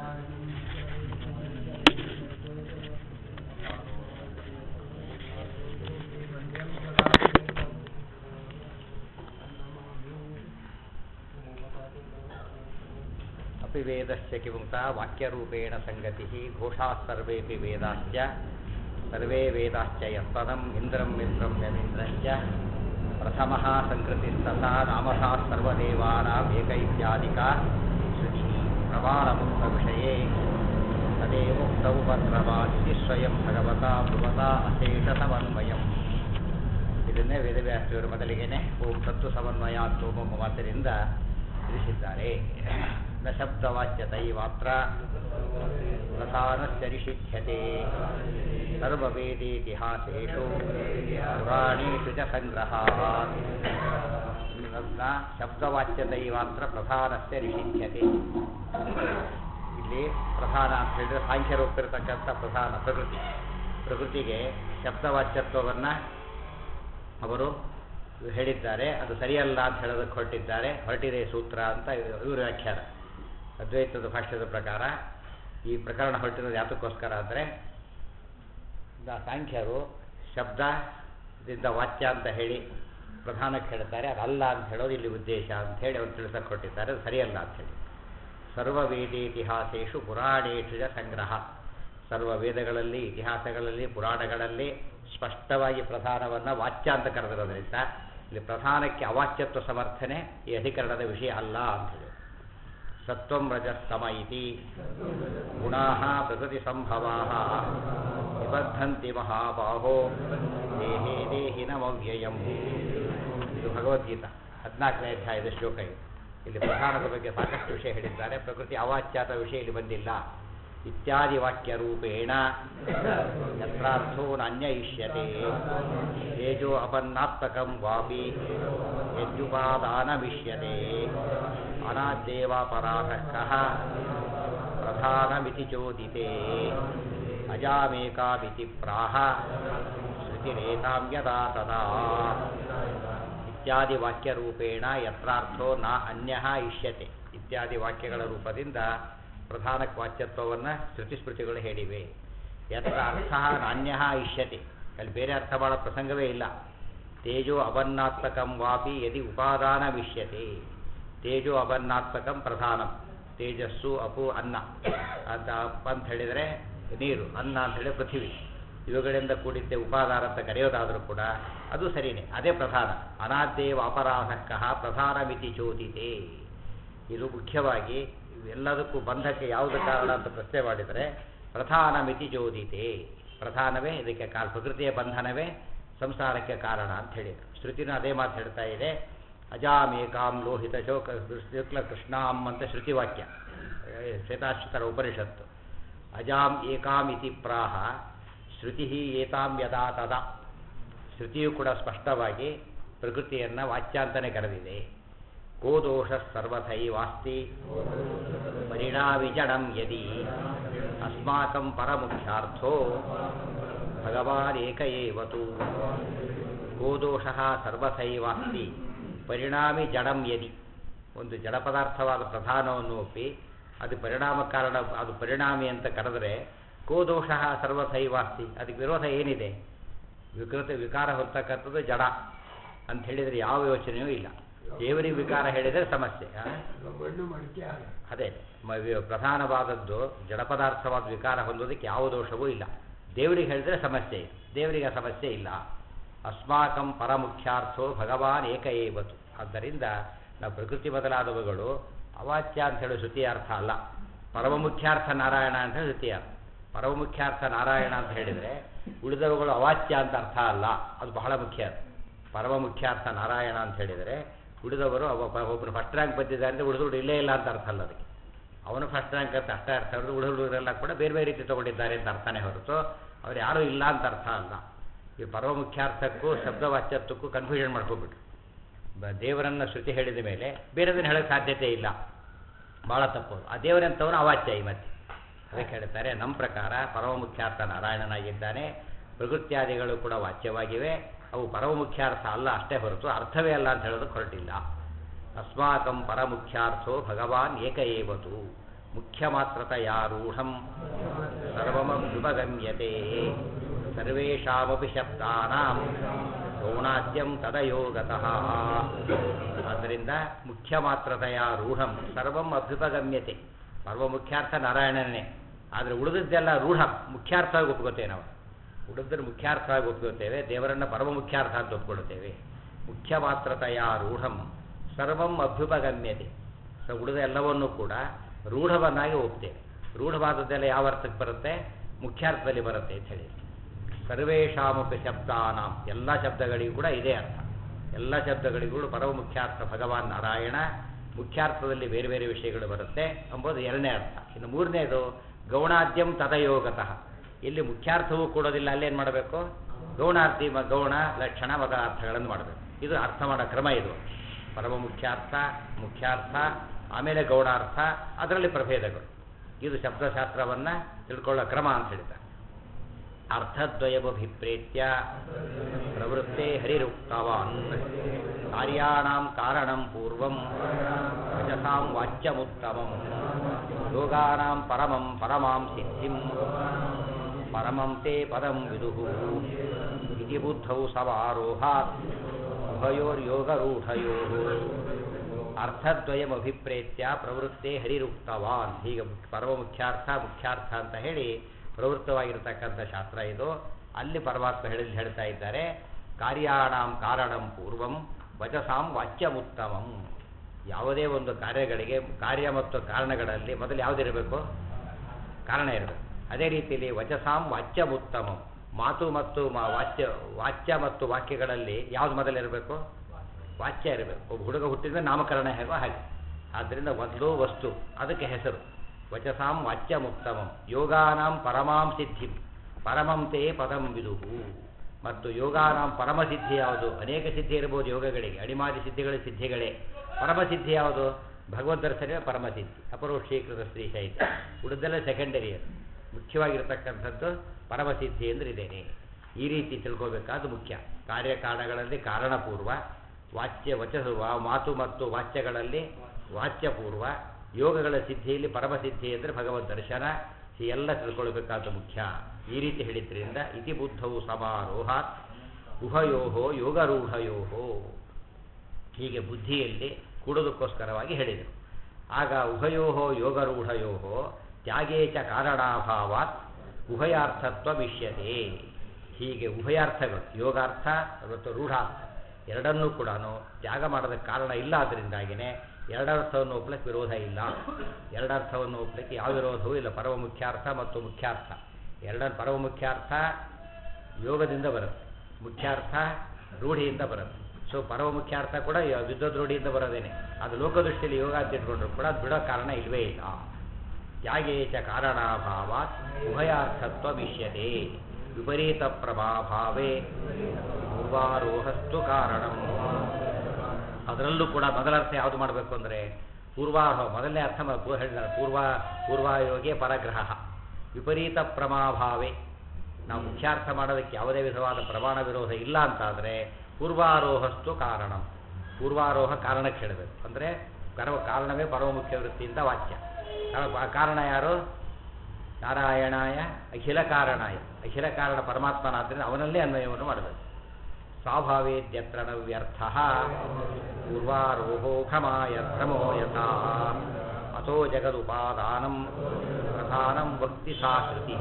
अपि वेदस्य किमुक्ता वाक्यरूपेण सङ्गतिः घोषाः सर्वेऽपि वेदाश्च सर्वे वेदाश्च यत्पदम् इन्द्रम् इन्द्रं यमिन्द्रञ्च प्रथमः सङ्कृतिस्तथा नामथा सर्वदेवानाम् एक इत्यादिका श्रुतिः प्रमाणमुक्तविषये तदेवोक्तौ पत्रवादिति ಸ್ವಯಂ ಭಗವತಾ ಭುವತಾ ಅಶೇಷಸಮನ್ವಯಂ ಇದನ್ನೇ ವೇದವ್ಯಾಸರು ಮೊದಲಿಗೆನೆ ಓಂ ತತ್ವ ಸಮನ್ವಯಾತ್ ಓಂ ಮಾತಿನಿಂದ ತಿಳಿಸಿದ್ದಾರೆ ನ ಶಬ್ದವಾಚ್ಯತೈ ಮಾತ್ರ ಪ್ರಧಾನಶ್ಚರಿಷಿಧ್ಯತೆ ಸರ್ವವೇದೇತಿಹಾಸೇಷು ಪುರಾಣೇಷು ಚ ಸಂಗ್ರಹ ನ ಶಬ್ದವಾಚ್ಯತೈ ಮಾತ್ರ ಪ್ರಧಾನಸ್ಯ ನಿಷಿಧ್ಯತೆ ಇಲ್ಲಿ ಪ್ರಧಾನ ಅಂತ ಹೇಳಿದ್ರೆ ಸಾಂಖ್ಯರು ಒಪ್ಪಿರತಕ್ಕಂಥ ಪ್ರಧಾನ ಪ್ರಕೃತಿ ಪ್ರಕೃತಿಗೆ ಶಬ್ದವಾಚ್ಯತ್ವವನ್ನು ಅವರು ಹೇಳಿದ್ದಾರೆ ಅದು ಸರಿಯಲ್ಲ ಅಂತ ಹೇಳೋದಕ್ಕೆ ಹೊರಟಿದ್ದಾರೆ ಹೊರಟಿದೆ ಸೂತ್ರ ಅಂತ ಇವರು ವ್ಯಾಖ್ಯಾನ ಅದ್ವೈತದ ಭಾಷ್ಯದ ಪ್ರಕಾರ ಈ ಪ್ರಕರಣ ಹೊರಟಿರೋದು ಯಾತಕ್ಕೋಸ್ಕರ ಅಂದರೆ ಸಾಂಖ್ಯರು ಶಬ್ದದಿಂದ ವಾಚ್ಯ ಅಂತ ಹೇಳಿ ಪ್ರಧಾನಕ್ಕೆ ಹೇಳ್ತಾರೆ ಅದಲ್ಲ ಅಂತ ಹೇಳೋದು ಇಲ್ಲಿ ಉದ್ದೇಶ ಅಂತ ಹೇಳಿ ಅವ್ರು ತಿಳಿಸಕ್ಕೆ ಕೊಟ್ಟಿದ್ದಾರೆ ಅದು ಸರಿಯಲ್ಲ ಅಂತ ಹೇಳಿ ಸರ್ವವೇದೇತಿಹಾಸೇಷು ಪುರಾಣೇಷು ಚ ಸಂಗ್ರಹ ಸರ್ವ ವೇದಗಳಲ್ಲಿ ಇತಿಹಾಸಗಳಲ್ಲಿ ಪುರಾಣಗಳಲ್ಲಿ ಸ್ಪಷ್ಟವಾಗಿ ಪ್ರಧಾನವನ್ನು ವಾಚ್ಯ ಅಂತ ಕರೆದಿರೋದ್ರಿಂದ ಇಲ್ಲಿ ಪ್ರಧಾನಕ್ಕೆ ಅವಾಚ್ಯತ್ವ ಸಮರ್ಥನೆ ಈ ಅಧಿಕರಣದ ವಿಷಯ ಅಲ್ಲ ಅಂಥೇಳಿ ಸತ್ವಂ ರಜಸ್ತಮ ಇತಿ ಗುಣಾ ಪ್ರಕೃತಿ ಸಂಭವಾ ನಿಬದ್ಧಂತಿ ಮಹಾಬಾಹೋ ದೇಹೇ ದೇಹಿನಮವ್ಯಯಂ ಇದು ಭಗವದ್ಗೀತಾ ಹದಿನಾಲ್ಕನೇ ಅಧ್ಯಾಯದ ಶ್ಲೋಕ ಇದು ಇಲ್ಲಿ ಪ್ರಧಾನದ ಬಗ್ಗೆ ಸಾಕಷ್ಟು ವಿಷಯ ಹೇಳಿದ್ದಾರೆ ಪ್ರಕೃತಿ ಅವಾಚ್ಯಾತ ವಿಷಯ ಇಲ್ಲಿ ಬಂದಿಲ್ಲ ಇತ್ಯಾದಿ ವಾಕ್ಯ ರೂಪೇಣ ಯತ್ರಾರ್ಥೋ ನಾನ್ಯಯಿಷ್ಯತೆ ತೇಜೋ ಅಪನ್ನಾತ್ಮಕಂ ವಾಪಿ ಯದ್ಯುಪಾದಾನಮಿಷ್ಯತೆ ಅನಾದ್ದೇವಾಪರಾಧಃ ಪ್ರಧಾನಮಿತಿ ಚೋದಿತೆ ಅಜಾಮೇಕಾಮಿತಿ ಪ್ರಾಹ ಶ್ರುತಿರೇತಾಂ ಯದಾ ತದಾ ಇತ್ಯಾದಿ ವಾಕ್ಯರೂಪೇಣ ಯತ್ರಾರ್ಥೋ ನ ಅನ್ಯ ಇಷ್ಯತೆ ಇತ್ಯಾದಿ ವಾಕ್ಯಗಳ ರೂಪದಿಂದ ಪ್ರಧಾನಕ್ಕೆ ವಾಚ್ಯತ್ವವನ್ನು ಶ್ರುತಿಸ್ಮೃತಿಗಳು ಹೇಳಿವೆ ಯತ್ರ ಅರ್ಥ ನಾಣ್ಯ ಇಷ್ಯತೆ ಅಲ್ಲಿ ಬೇರೆ ಅರ್ಥ ಮಾಡೋ ಪ್ರಸಂಗವೇ ಇಲ್ಲ ತೇಜೋ ಅಬನ್ನಾತ್ಮಕಂ ವಾಪಿ ಯದಿ ಉಪಾದಾನ ವಿಷ್ಯತೆ ತೇಜೋ ಅಬನ್ನಾತ್ಮಕಂ ಪ್ರಧಾನಂ ತೇಜಸ್ಸು ಅಪು ಅನ್ನ ಅಂತ ಅಪ್ಪ ಅಂತ ಹೇಳಿದರೆ ನೀರು ಅನ್ನ ಅಂತ ಹೇಳಿದ್ರೆ ಪೃಥ್ವಿ ಇವುಗಳಿಂದ ಕೂಡಿದ್ದೆ ಉಪಾದಾನ ಅಂತ ಕರೆಯೋದಾದರೂ ಕೂಡ ಅದು ಸರಿಯೇ ಅದೇ ಪ್ರಧಾನ ಅನಾದ್ದೇವ ಅಪರಾಧಕ್ಕಃ ಪ್ರಧಾನ ಮಿತಿ ಚೋದಿತೆ ಇದು ಮುಖ್ಯವಾಗಿ ಎಲ್ಲದಕ್ಕೂ ಬಂಧಕ್ಕೆ ಯಾವುದು ಕಾರಣ ಅಂತ ಪ್ರಶ್ನೆ ಮಾಡಿದರೆ ಪ್ರಧಾನ ಮಿತಿ ಚೋದಿತೆ ಪ್ರಧಾನವೇ ಇದಕ್ಕೆ ಕಾಲ ಪ್ರಕೃತಿಯ ಬಂಧನವೇ ಸಂಸಾರಕ್ಕೆ ಕಾರಣ ಅಂತ ಹೇಳಿದರು ಶ್ರುತಿನ ಅದೇ ಮಾತು ಹೇಳ್ತಾ ಇದೆ ಅಜಾಮೇಕಾಂ ಲೋಹಿತ ಶೋಕ ಶುಕ್ಲ ಕೃಷ್ಣಾಂ ಅಂತ ಶ್ರುತಿವಾಕ್ಯ ಶ್ವೇತಾಶ್ವತರ ಉಪನಿಷತ್ತು ಅಜಾಂ ಏಕಾಂ ಇತಿ ಪ್ರಾಹ ಶ್ರುತಿ ಏತಾಂ ಯದಾ ತದಾ ಶ್ರುತಿಯು ಕೂಡ ಸ್ಪಷ್ಟವಾಗಿ ಪ್ರಕೃತಿಯನ್ನು ವಾಚ್ಯಾಂತನೇ ಕರೆದಿದೆ ಕೋ ದೋಷ ಸರ್ವಥೈವಾಸ್ತಿ ಪರಿಣಾವಿಜಡಂ ಯದಿ ಅಸ್ಮಾಕಂ ಪರಮುಖ್ಯಾರ್ಥೋ ಭಗವಾನೇಕ ಏವತು ಕೋ ದೋಷ ಸರ್ವಥೈವಾಸ್ತಿ ಪರಿಣಾಮಿ ಜಡಂ ಯದಿ ಒಂದು ಜಡ ಪದಾರ್ಥವಾದ ಪ್ರಧಾನವನ್ನು ಒಪ್ಪಿ ಅದು ಪರಿಣಾಮ ಕಾರಣ ಅದು ಪರಿಣಾಮಿ ಅಂತ ಕರೆದರೆ ಕೋ ದೋಷ ಸರ್ವಥೈವಾಸ್ತಿ ಅದಕ್ಕೆ ವಿರೋಧ ಏನಿದೆ ವಿಕೃತ ವಿಕಾರ ಹೊರ್ತಕ್ಕಂಥದ್ದು ಜಡ ಅಂತ ಹೇಳಿದರೆ ಯಾವ ಯೋಚನೆಯೂ ಇಲ್ಲ ದೇವರಿಗೆ ವಿಕಾರ ಹೇಳಿದರೆ ಸಮಸ್ಯೆ ಅದೇ ಪ್ರಧಾನವಾದದ್ದು ಜಡ ಪದಾರ್ಥವಾದ ವಿಕಾರ ಹೊಂದೋದಕ್ಕೆ ಯಾವ ದೋಷವೂ ಇಲ್ಲ ದೇವರಿಗೆ ಹೇಳಿದರೆ ಸಮಸ್ಯೆ ಇದೆ ದೇವರಿಗೆ ಆ ಸಮಸ್ಯೆ ಇಲ್ಲ ಅಸ್ಮಾಕಂ ಪರಮುಖ್ಯಾರ್ಥೋ ಭಗವಾನ್ ಏಕ ಏವತು ಆದ್ದರಿಂದ ನಾವು ಪ್ರಕೃತಿ ಬದಲಾದವುಗಳು ಅವಾಚ್ಯ ಅಂತ ಹೇಳೋ ಶ್ರುತಿಯ ಅರ್ಥ ಅಲ್ಲ ಪರಮಮುಖ್ಯಾರ್ಥ ನಾರಾಯಣ ಅಂತ ಹೇಳಿ ಶ್ರುತಿಯ ಪರಮಮುಖ್ಯಾರ್ಥ ನಾರಾಯಣ ಅಂತ ಹೇಳಿದರೆ ಉಳಿದವುಗಳು ಅವಾಚ್ಯ ಅಂತ ಅರ್ಥ ಅಲ್ಲ ಅದು ಬಹಳ ಮುಖ್ಯ ಪರಮ ಮುಖ್ಯಾರ್ಥ ನಾರಾಯಣ ಅಂತ ಹೇಳಿದರೆ ಉಳಿದವರು ಒಬ್ಬರು ಫಸ್ಟ್ ರ್ಯಾಂಕ್ ಬಂದಿದ್ದಾರೆ ಅಂದರೆ ಉಳಿದವರು ಇಲ್ಲೇ ಇಲ್ಲ ಅಂತ ಅರ್ಥ ಅಲ್ಲ ಅದಕ್ಕೆ ಅವನು ಫಸ್ಟ್ ರ್ಯಾಂಕ್ ಅಂತ ಅಷ್ಟೇ ಅರ್ಥ ಹೊರತು ಉಳಿದವರೆಲ್ಲ ಕೂಡ ಬೇರೆ ಬೇರೆ ರೀತಿ ತೊಗೊಂಡಿದ್ದಾರೆ ಅಂತ ಅರ್ಥನೇ ಹೊರತು ಅವ್ರು ಯಾರೂ ಇಲ್ಲ ಅಂತ ಅರ್ಥ ಅಲ್ಲ ಈ ಪರಮ ಮುಖ್ಯಾರ್ಥಕ್ಕೂ ಶಬ್ದವಾಚ್ಯತ್ವಕ್ಕೂ ಕನ್ಫ್ಯೂಷನ್ ಮಾಡ್ಕೊಬಿಟ್ರು ದೇವರನ್ನು ಶ್ರುತಿ ಹೇಳಿದ ಮೇಲೆ ಬೇರೆದನ್ನು ಹೇಳೋಕ್ಕೆ ಸಾಧ್ಯತೆ ಇಲ್ಲ ಭಾಳ ತಪ್ಪು ಆ ದೇವರಂಥವನು ಅವಾಚ್ಯ ಈ ಮತ್ತೆ ಅದಕ್ಕೆ ಹೇಳ್ತಾರೆ ನಮ್ಮ ಪ್ರಕಾರ ಪರಮ ಮುಖ್ಯಾರ್ಥ ನಾರಾಯಣನಾಗಿದ್ದಾನೆ ಪ್ರಕೃತ್ಯಾದಿಗಳು ಕೂಡ ವಾಚ್ಯವಾಗಿವೆ ಅವು ಪರಮ ಮುಖ್ಯಾರ್ಥ ಅಲ್ಲ ಅಷ್ಟೇ ಹೊರತು ಅರ್ಥವೇ ಅಲ್ಲ ಅಂತ ಹೇಳೋದಕ್ಕೆ ಹೊರಟಿಲ್ಲ ಅಸ್ಮಾಕಂ ಪರಮುಖ್ಯಾರ್ಥೋ ಭಗವಾನ್ ಏಕ ಏವತು ಮುಖ್ಯಮಾತ್ರತಯಾ ರೂಢಂ ಸರ್ವಮಭ್ಯುಪಗಮ್ಯತೆ ಸರ್ವೇಷಾಮಪಿ ಶಬ್ದಾನಾಂ ಗೌಣಾದ್ಯಂ ತದಯೋಗತಃ ಆದ್ದರಿಂದ ಮುಖ್ಯಮಾತ್ರತೆಯ ರೂಢಂ ಸರ್ವಂ ಅಭ್ಯುಪಗಮ್ಯತೆ ಸರ್ವ ಮುಖ್ಯಾರ್ಥ ನಾರಾಯಣನೇ ಆದರೆ ಉಳಿದದ್ದೆಲ್ಲ ರೂಢ ಮುಖ್ಯಾರ್ಥ ಆಗಿ ಒಪ್ಕೋತೇವೆ ನಾವು ಉಳಿದ್ರೆ ಮುಖ್ಯಾರ್ಥ ಆಗಿ ಒಪ್ಕೋತೇವೆ ದೇವರನ್ನು ಪರಮ ಮುಖ್ಯಾರ್ಥ ಅಂತ ಒಪ್ಕೊಳ್ತೇವೆ ಮುಖ್ಯಮಾತ್ರತೆಯ ರೂಢಂ ಸರ್ವಂ ಅಭ್ಯುಪಗಮ್ಯತೆ ಸೊ ಉಳಿದ ಎಲ್ಲವನ್ನೂ ಕೂಡ ರೂಢವನ್ನಾಗಿ ಒಪ್ತೇವೆ ರೂಢವಾದದ್ದೆಲ್ಲ ಯಾವ ಅರ್ಥಕ್ಕೆ ಬರುತ್ತೆ ಮುಖ್ಯಾರ್ಥದಲ್ಲಿ ಬರುತ್ತೆ ಅಂತ ಹೇಳಿ ಸರ್ವೇಷಾಮಪಿ ಶಬ್ದಾನಾಂ ಎಲ್ಲ ಶಬ್ದಗಳಿಗೂ ಕೂಡ ಇದೇ ಅರ್ಥ ಎಲ್ಲ ಶಬ್ದಗಳಿಗೂ ಕೂಡ ಪರಮ ಮುಖ್ಯಾರ್ಥ ಭಗವಾನ್ ನಾರಾಯಣ ಮುಖ್ಯಾರ್ಥದಲ್ಲಿ ಬೇರೆ ಬೇರೆ ವಿಷಯಗಳು ಬರುತ್ತೆ ಎಂಬುದು ಎರಡನೇ ಅರ್ಥ ಇನ್ನು ಮೂರನೇದು ಗೌಣಾದ್ಯಂ ತದಯೋಗತಃ ಇಲ್ಲಿ ಮುಖ್ಯಾರ್ಥವೂ ಕೊಡೋದಿಲ್ಲ ಅಲ್ಲೇನು ಮಾಡಬೇಕು ಗೌಣಾರ್ಥಿ ಮ ಗೌಣ ಲಕ್ಷಣ ಮದ ಅರ್ಥಗಳನ್ನು ಮಾಡಬೇಕು ಇದು ಅರ್ಥ ಮಾಡೋ ಕ್ರಮ ಇದು ಪರಮ ಮುಖ್ಯಾರ್ಥ ಮುಖ್ಯಾರ್ಥ ಆಮೇಲೆ ಗೌಣಾರ್ಥ ಅದರಲ್ಲಿ ಪ್ರಭೇದಗಳು ಇದು ಶಬ್ದಶಾಸ್ತ್ರವನ್ನು ತಿಳ್ಕೊಳ್ಳೋ ಕ್ರಮ ಅಂತ ಹೇಳ್ತಾರೆ ಅರ್ಥದ್ವಯಮಭಿಪ್ರೇತ್ಯ ಪ್ರವೃತ್ತೆ ಹರಿರುಕ್ತವಾನ್ ಕಾರ್ಯಾಣಾಂ ಕಾರಣಂ ಪೂರ್ವಂ ವಚಸಾಂ ವಾಚ್ಯಮುತ್ತಮಂ ಯೋಗಾನಾಂ ಪರಮಂ ಪರಮಾಂ ಸಿದ್ಧಿಂ ಪರಮಂ ತೇ ಪದಂ ವಿದುಃ ಇತಿ ಬುದ್ಧೌ ಸಮಾರೋಹಾತ್ ಉಭಯೋರ್ಯೋಗರೂಢಯೋಃ ಅರ್ಥದ್ವಯಮಭಿಪ್ರೇತ್ಯ ಪ್ರವೃತ್ತೆ ಹರಿರುಕ್ತವಾನ್ ಹೀಗೆ ಪರಮ ಮುಖ್ಯಾರ್ಥ ಮುಖ್ಯಾರ್ಥ ಅಂತ ಹೇಳಿ ಪ್ರವೃತ್ತವಾಗಿರತಕ್ಕಂಥ ಶಾಸ್ತ್ರ ಇದು ಅಲ್ಲಿ ಪರಮಾತ್ಮ ಹೇಳಿ ಹೇಳ್ತಾ ಇದ್ದಾರೆ ಕಾರ್ಯಾಣಾಂ ಕಾರಣಂ ಪೂರ್ವಂ ವಚಸಾಂ ವಾಚ್ಯಮುತ್ತಮಂ ಯಾವುದೇ ಒಂದು ಕಾರ್ಯಗಳಿಗೆ ಕಾರ್ಯ ಮತ್ತು ಕಾರಣಗಳಲ್ಲಿ ಮೊದಲು ಯಾವುದಿರಬೇಕು ಕಾರಣ ಇರಬೇಕು ಅದೇ ರೀತಿಯಲ್ಲಿ ವಚಸಾಂ ವಾಚ್ಯಮುತ್ತಮಂ ಮಾತು ಮತ್ತು ಮಾ ವಾಚ್ಯ ವಾಚ್ಯ ಮತ್ತು ವಾಕ್ಯಗಳಲ್ಲಿ ಯಾವುದು ಮೊದಲಿರಬೇಕು ವಾಚ್ಯ ಇರಬೇಕು ಒಬ್ಬ ಹುಡುಗ ಹುಟ್ಟಿದ್ರೆ ನಾಮಕರಣ ಹೇಗೋ ಹಾಗೆ ಆದ್ದರಿಂದ ಮೊದಲು ವಸ್ತು ಅದಕ್ಕೆ ಹೆಸರು ವಚಸಾಂ ವಾಚ್ಯಮುತ್ತಮಂ ಯೋಗಾನಾಂ ಪರಮಾಂ ಸಿದ್ಧಿ ಪರಮಂ ತೇ ಪದಂ ವಿದುಹು ಮತ್ತು ಯೋಗಾನಾಂ ಪರಮಸಿದ್ಧಿ ಯಾವುದು ಅನೇಕ ಸಿದ್ಧಿ ಇರಬಹುದು ಯೋಗಗಳಿಗೆ ಅಣಿಮಾದಿ ಸಿದ್ಧಿಗಳ ಸಿದ್ಧಿಗಳೇ ಪರಮಸಿದ್ಧಿ ಯಾವುದು ಭಗವದ್ದರ್ಶನ ಪರಮಸಿದ್ಧಿ ಅಪರೋಕ್ಷೀಕೃತ ಸ್ತ್ರೀ ಶೈತ್ಯ ಉಳಿದೆಲ್ಲ ಸೆಕೆಂಡರಿ ಅದು ಮುಖ್ಯವಾಗಿರತಕ್ಕಂಥದ್ದು ಪರಮಸಿದ್ಧಿ ಅಂದ್ರೆ ಇದೇನೆ ಈ ರೀತಿ ತಿಳ್ಕೋಬೇಕಾದ್ದು ಮುಖ್ಯ ಕಾರ್ಯಕಾರಣಗಳಲ್ಲಿ ಕಾರಣಪೂರ್ವ ವಾಚ್ಯ ವಚಸ ಮಾತು ಮತ್ತು ವಾಚ್ಯಗಳಲ್ಲಿ ವಾಚ್ಯಪೂರ್ವ ಯೋಗಗಳ ಸಿದ್ಧಿಯಲ್ಲಿ ಪರಮಸಿದ್ಧಿ ಅಂದರೆ ಭಗವದ್ ದರ್ಶನ ಈ ಎಲ್ಲ ತಿಳ್ಕೊಳ್ಬೇಕಾದ ಮುಖ್ಯ ಈ ರೀತಿ ಹೇಳಿದ್ರಿಂದ ಇತಿ ಬುದ್ಧವು ಸಮಾರೋಹಾತ್ ಉಭಯೋಹೋ ಯೋಗರೂಢಯೋಹೋ ಹೀಗೆ ಬುದ್ಧಿಯಲ್ಲಿ ಕೂಡೋದಕ್ಕೋಸ್ಕರವಾಗಿ ಹೇಳಿದರು ಆಗ ಉಭಯೋಹೋ ಯೋಗರೂಢಯೋಹೋ ತ್ಯಾಗೇ ಚ ಕಾರಣಾಭಾವಾತ್ ಉಭಯಾರ್ಥತ್ವ ವಿಷ್ಯತೆ ಹೀಗೆ ಉಭಯಾರ್ಥಗಳು ಯೋಗಾರ್ಥ ಮತ್ತು ರೂಢಾರ್ಥ ಎರಡನ್ನೂ ಕೂಡ ತ್ಯಾಗ ಮಾಡೋದಕ್ಕೆ ಕಾರಣ ಇಲ್ಲ ಆದ್ದರಿಂದಾಗಿಯೇ ಎರಡರ್ಥವನ್ನು ಒಪ್ಪಲಿಕ್ಕೆ ವಿರೋಧ ಇಲ್ಲ ಎರಡರ್ಥವನ್ನು ಒಪ್ಪಲಿಕ್ಕೆ ಯಾವ ವಿರೋಧವೂ ಇಲ್ಲ ಪರಮ ಮುಖ್ಯಾರ್ಥ ಮತ್ತು ಮುಖ್ಯಾರ್ಥ ಎರಡ ಪರಮ ಮುಖ್ಯಾರ್ಥ ಯೋಗದಿಂದ ಬರುತ್ತೆ ಮುಖ್ಯಾರ್ಥ ರೂಢಿಯಿಂದ ಬರುತ್ತೆ ಸೊ ಪರಮ ಮುಖ್ಯಾರ್ಥ ಕೂಡ ವಿದ್ಯುತ್ ರೂಢಿಯಿಂದ ಬರೋದೇನೆ ಅದು ಲೋಕದೃಷ್ಟಿಯಲ್ಲಿ ಯೋಗ ಅಂತ ಇಟ್ಕೊಂಡ್ರು ಕೂಡ ಅದು ಬಿಡೋ ಕಾರಣ ಇಲ್ವೇ ಇಲ್ಲ ತ್ಯಾಗೇಚ ಕಾರಣಾಭಾವ ಉಭಯಾರ್ಥತ್ವ ವಿಷ್ಯತೆ ವಿಪರೀತ ಪ್ರಭಾಭಾವೇ ಪೂರ್ವಾರೋಹಸ್ತು ಕಾರಣಂ ಅದರಲ್ಲೂ ಕೂಡ ಮೊದಲ ಅರ್ಥ ಯಾವುದು ಮಾಡಬೇಕು ಅಂದರೆ ಪೂರ್ವಾರೋಹ ಮೊದಲನೇ ಅರ್ಥ ಮ- ಪೂ- ಹೇಳಿದ್ದಾರೆ ಪೂರ್ವ ಪೂರ್ವಾಯೋಗೆ ಪರಗ್ರಹ ವಿಪರೀತ ಪ್ರಮಾಭಾವೇ ನಾವು ಮುಖ್ಯಾರ್ಥ ಮಾಡೋದಕ್ಕೆ ಯಾವುದೇ ವಿಧವಾದ ಪ್ರಮಾಣ ವಿರೋಧ ಇಲ್ಲ ಅಂತಾದರೆ ಪೂರ್ವಾರೋಹಸ್ತು ಕಾರಣಂ ಪೂರ್ವಾರೋಹ ಕಾರಣಕ್ಕೆ ಹೇಳಬೇಕು ಅಂದರೆ ಕರ್ಮ ಕಾರಣವೇ ಪರಮ ಮುಖ್ಯ ವೃತ್ತಿಯಿಂದ ವಾಚ್ಯ ಕಾರಣ- ಆ ಕಾರಣ ಯಾರು ನಾರಾಯಣಾಯ ಅಖಿಲ ಕಾರಣಾಯ ಅಖಿಲ ಕಾರಣ ಪರಮಾತ್ಮನಾದ್ದರಿಂದ ಅವನಲ್ಲೇ ಅನ್ವಯವನ್ನು ಮಾಡಬೇಕು ಸ್ವಾಭಾವೇದ್ಯತ್ರ ನ ವ್ಯರ್ಥ ಪೂರ್ವಾರೋಹೋ ಭ್ರಮಾಯ ಭ್ರಮೋ ಯಥಾ ಅಥೋ ಜಗದುಪಾದಾನಂ ಪ್ರಧಾನಂ ವಕ್ತಿ ಸಾ ಶ್ರುತಿ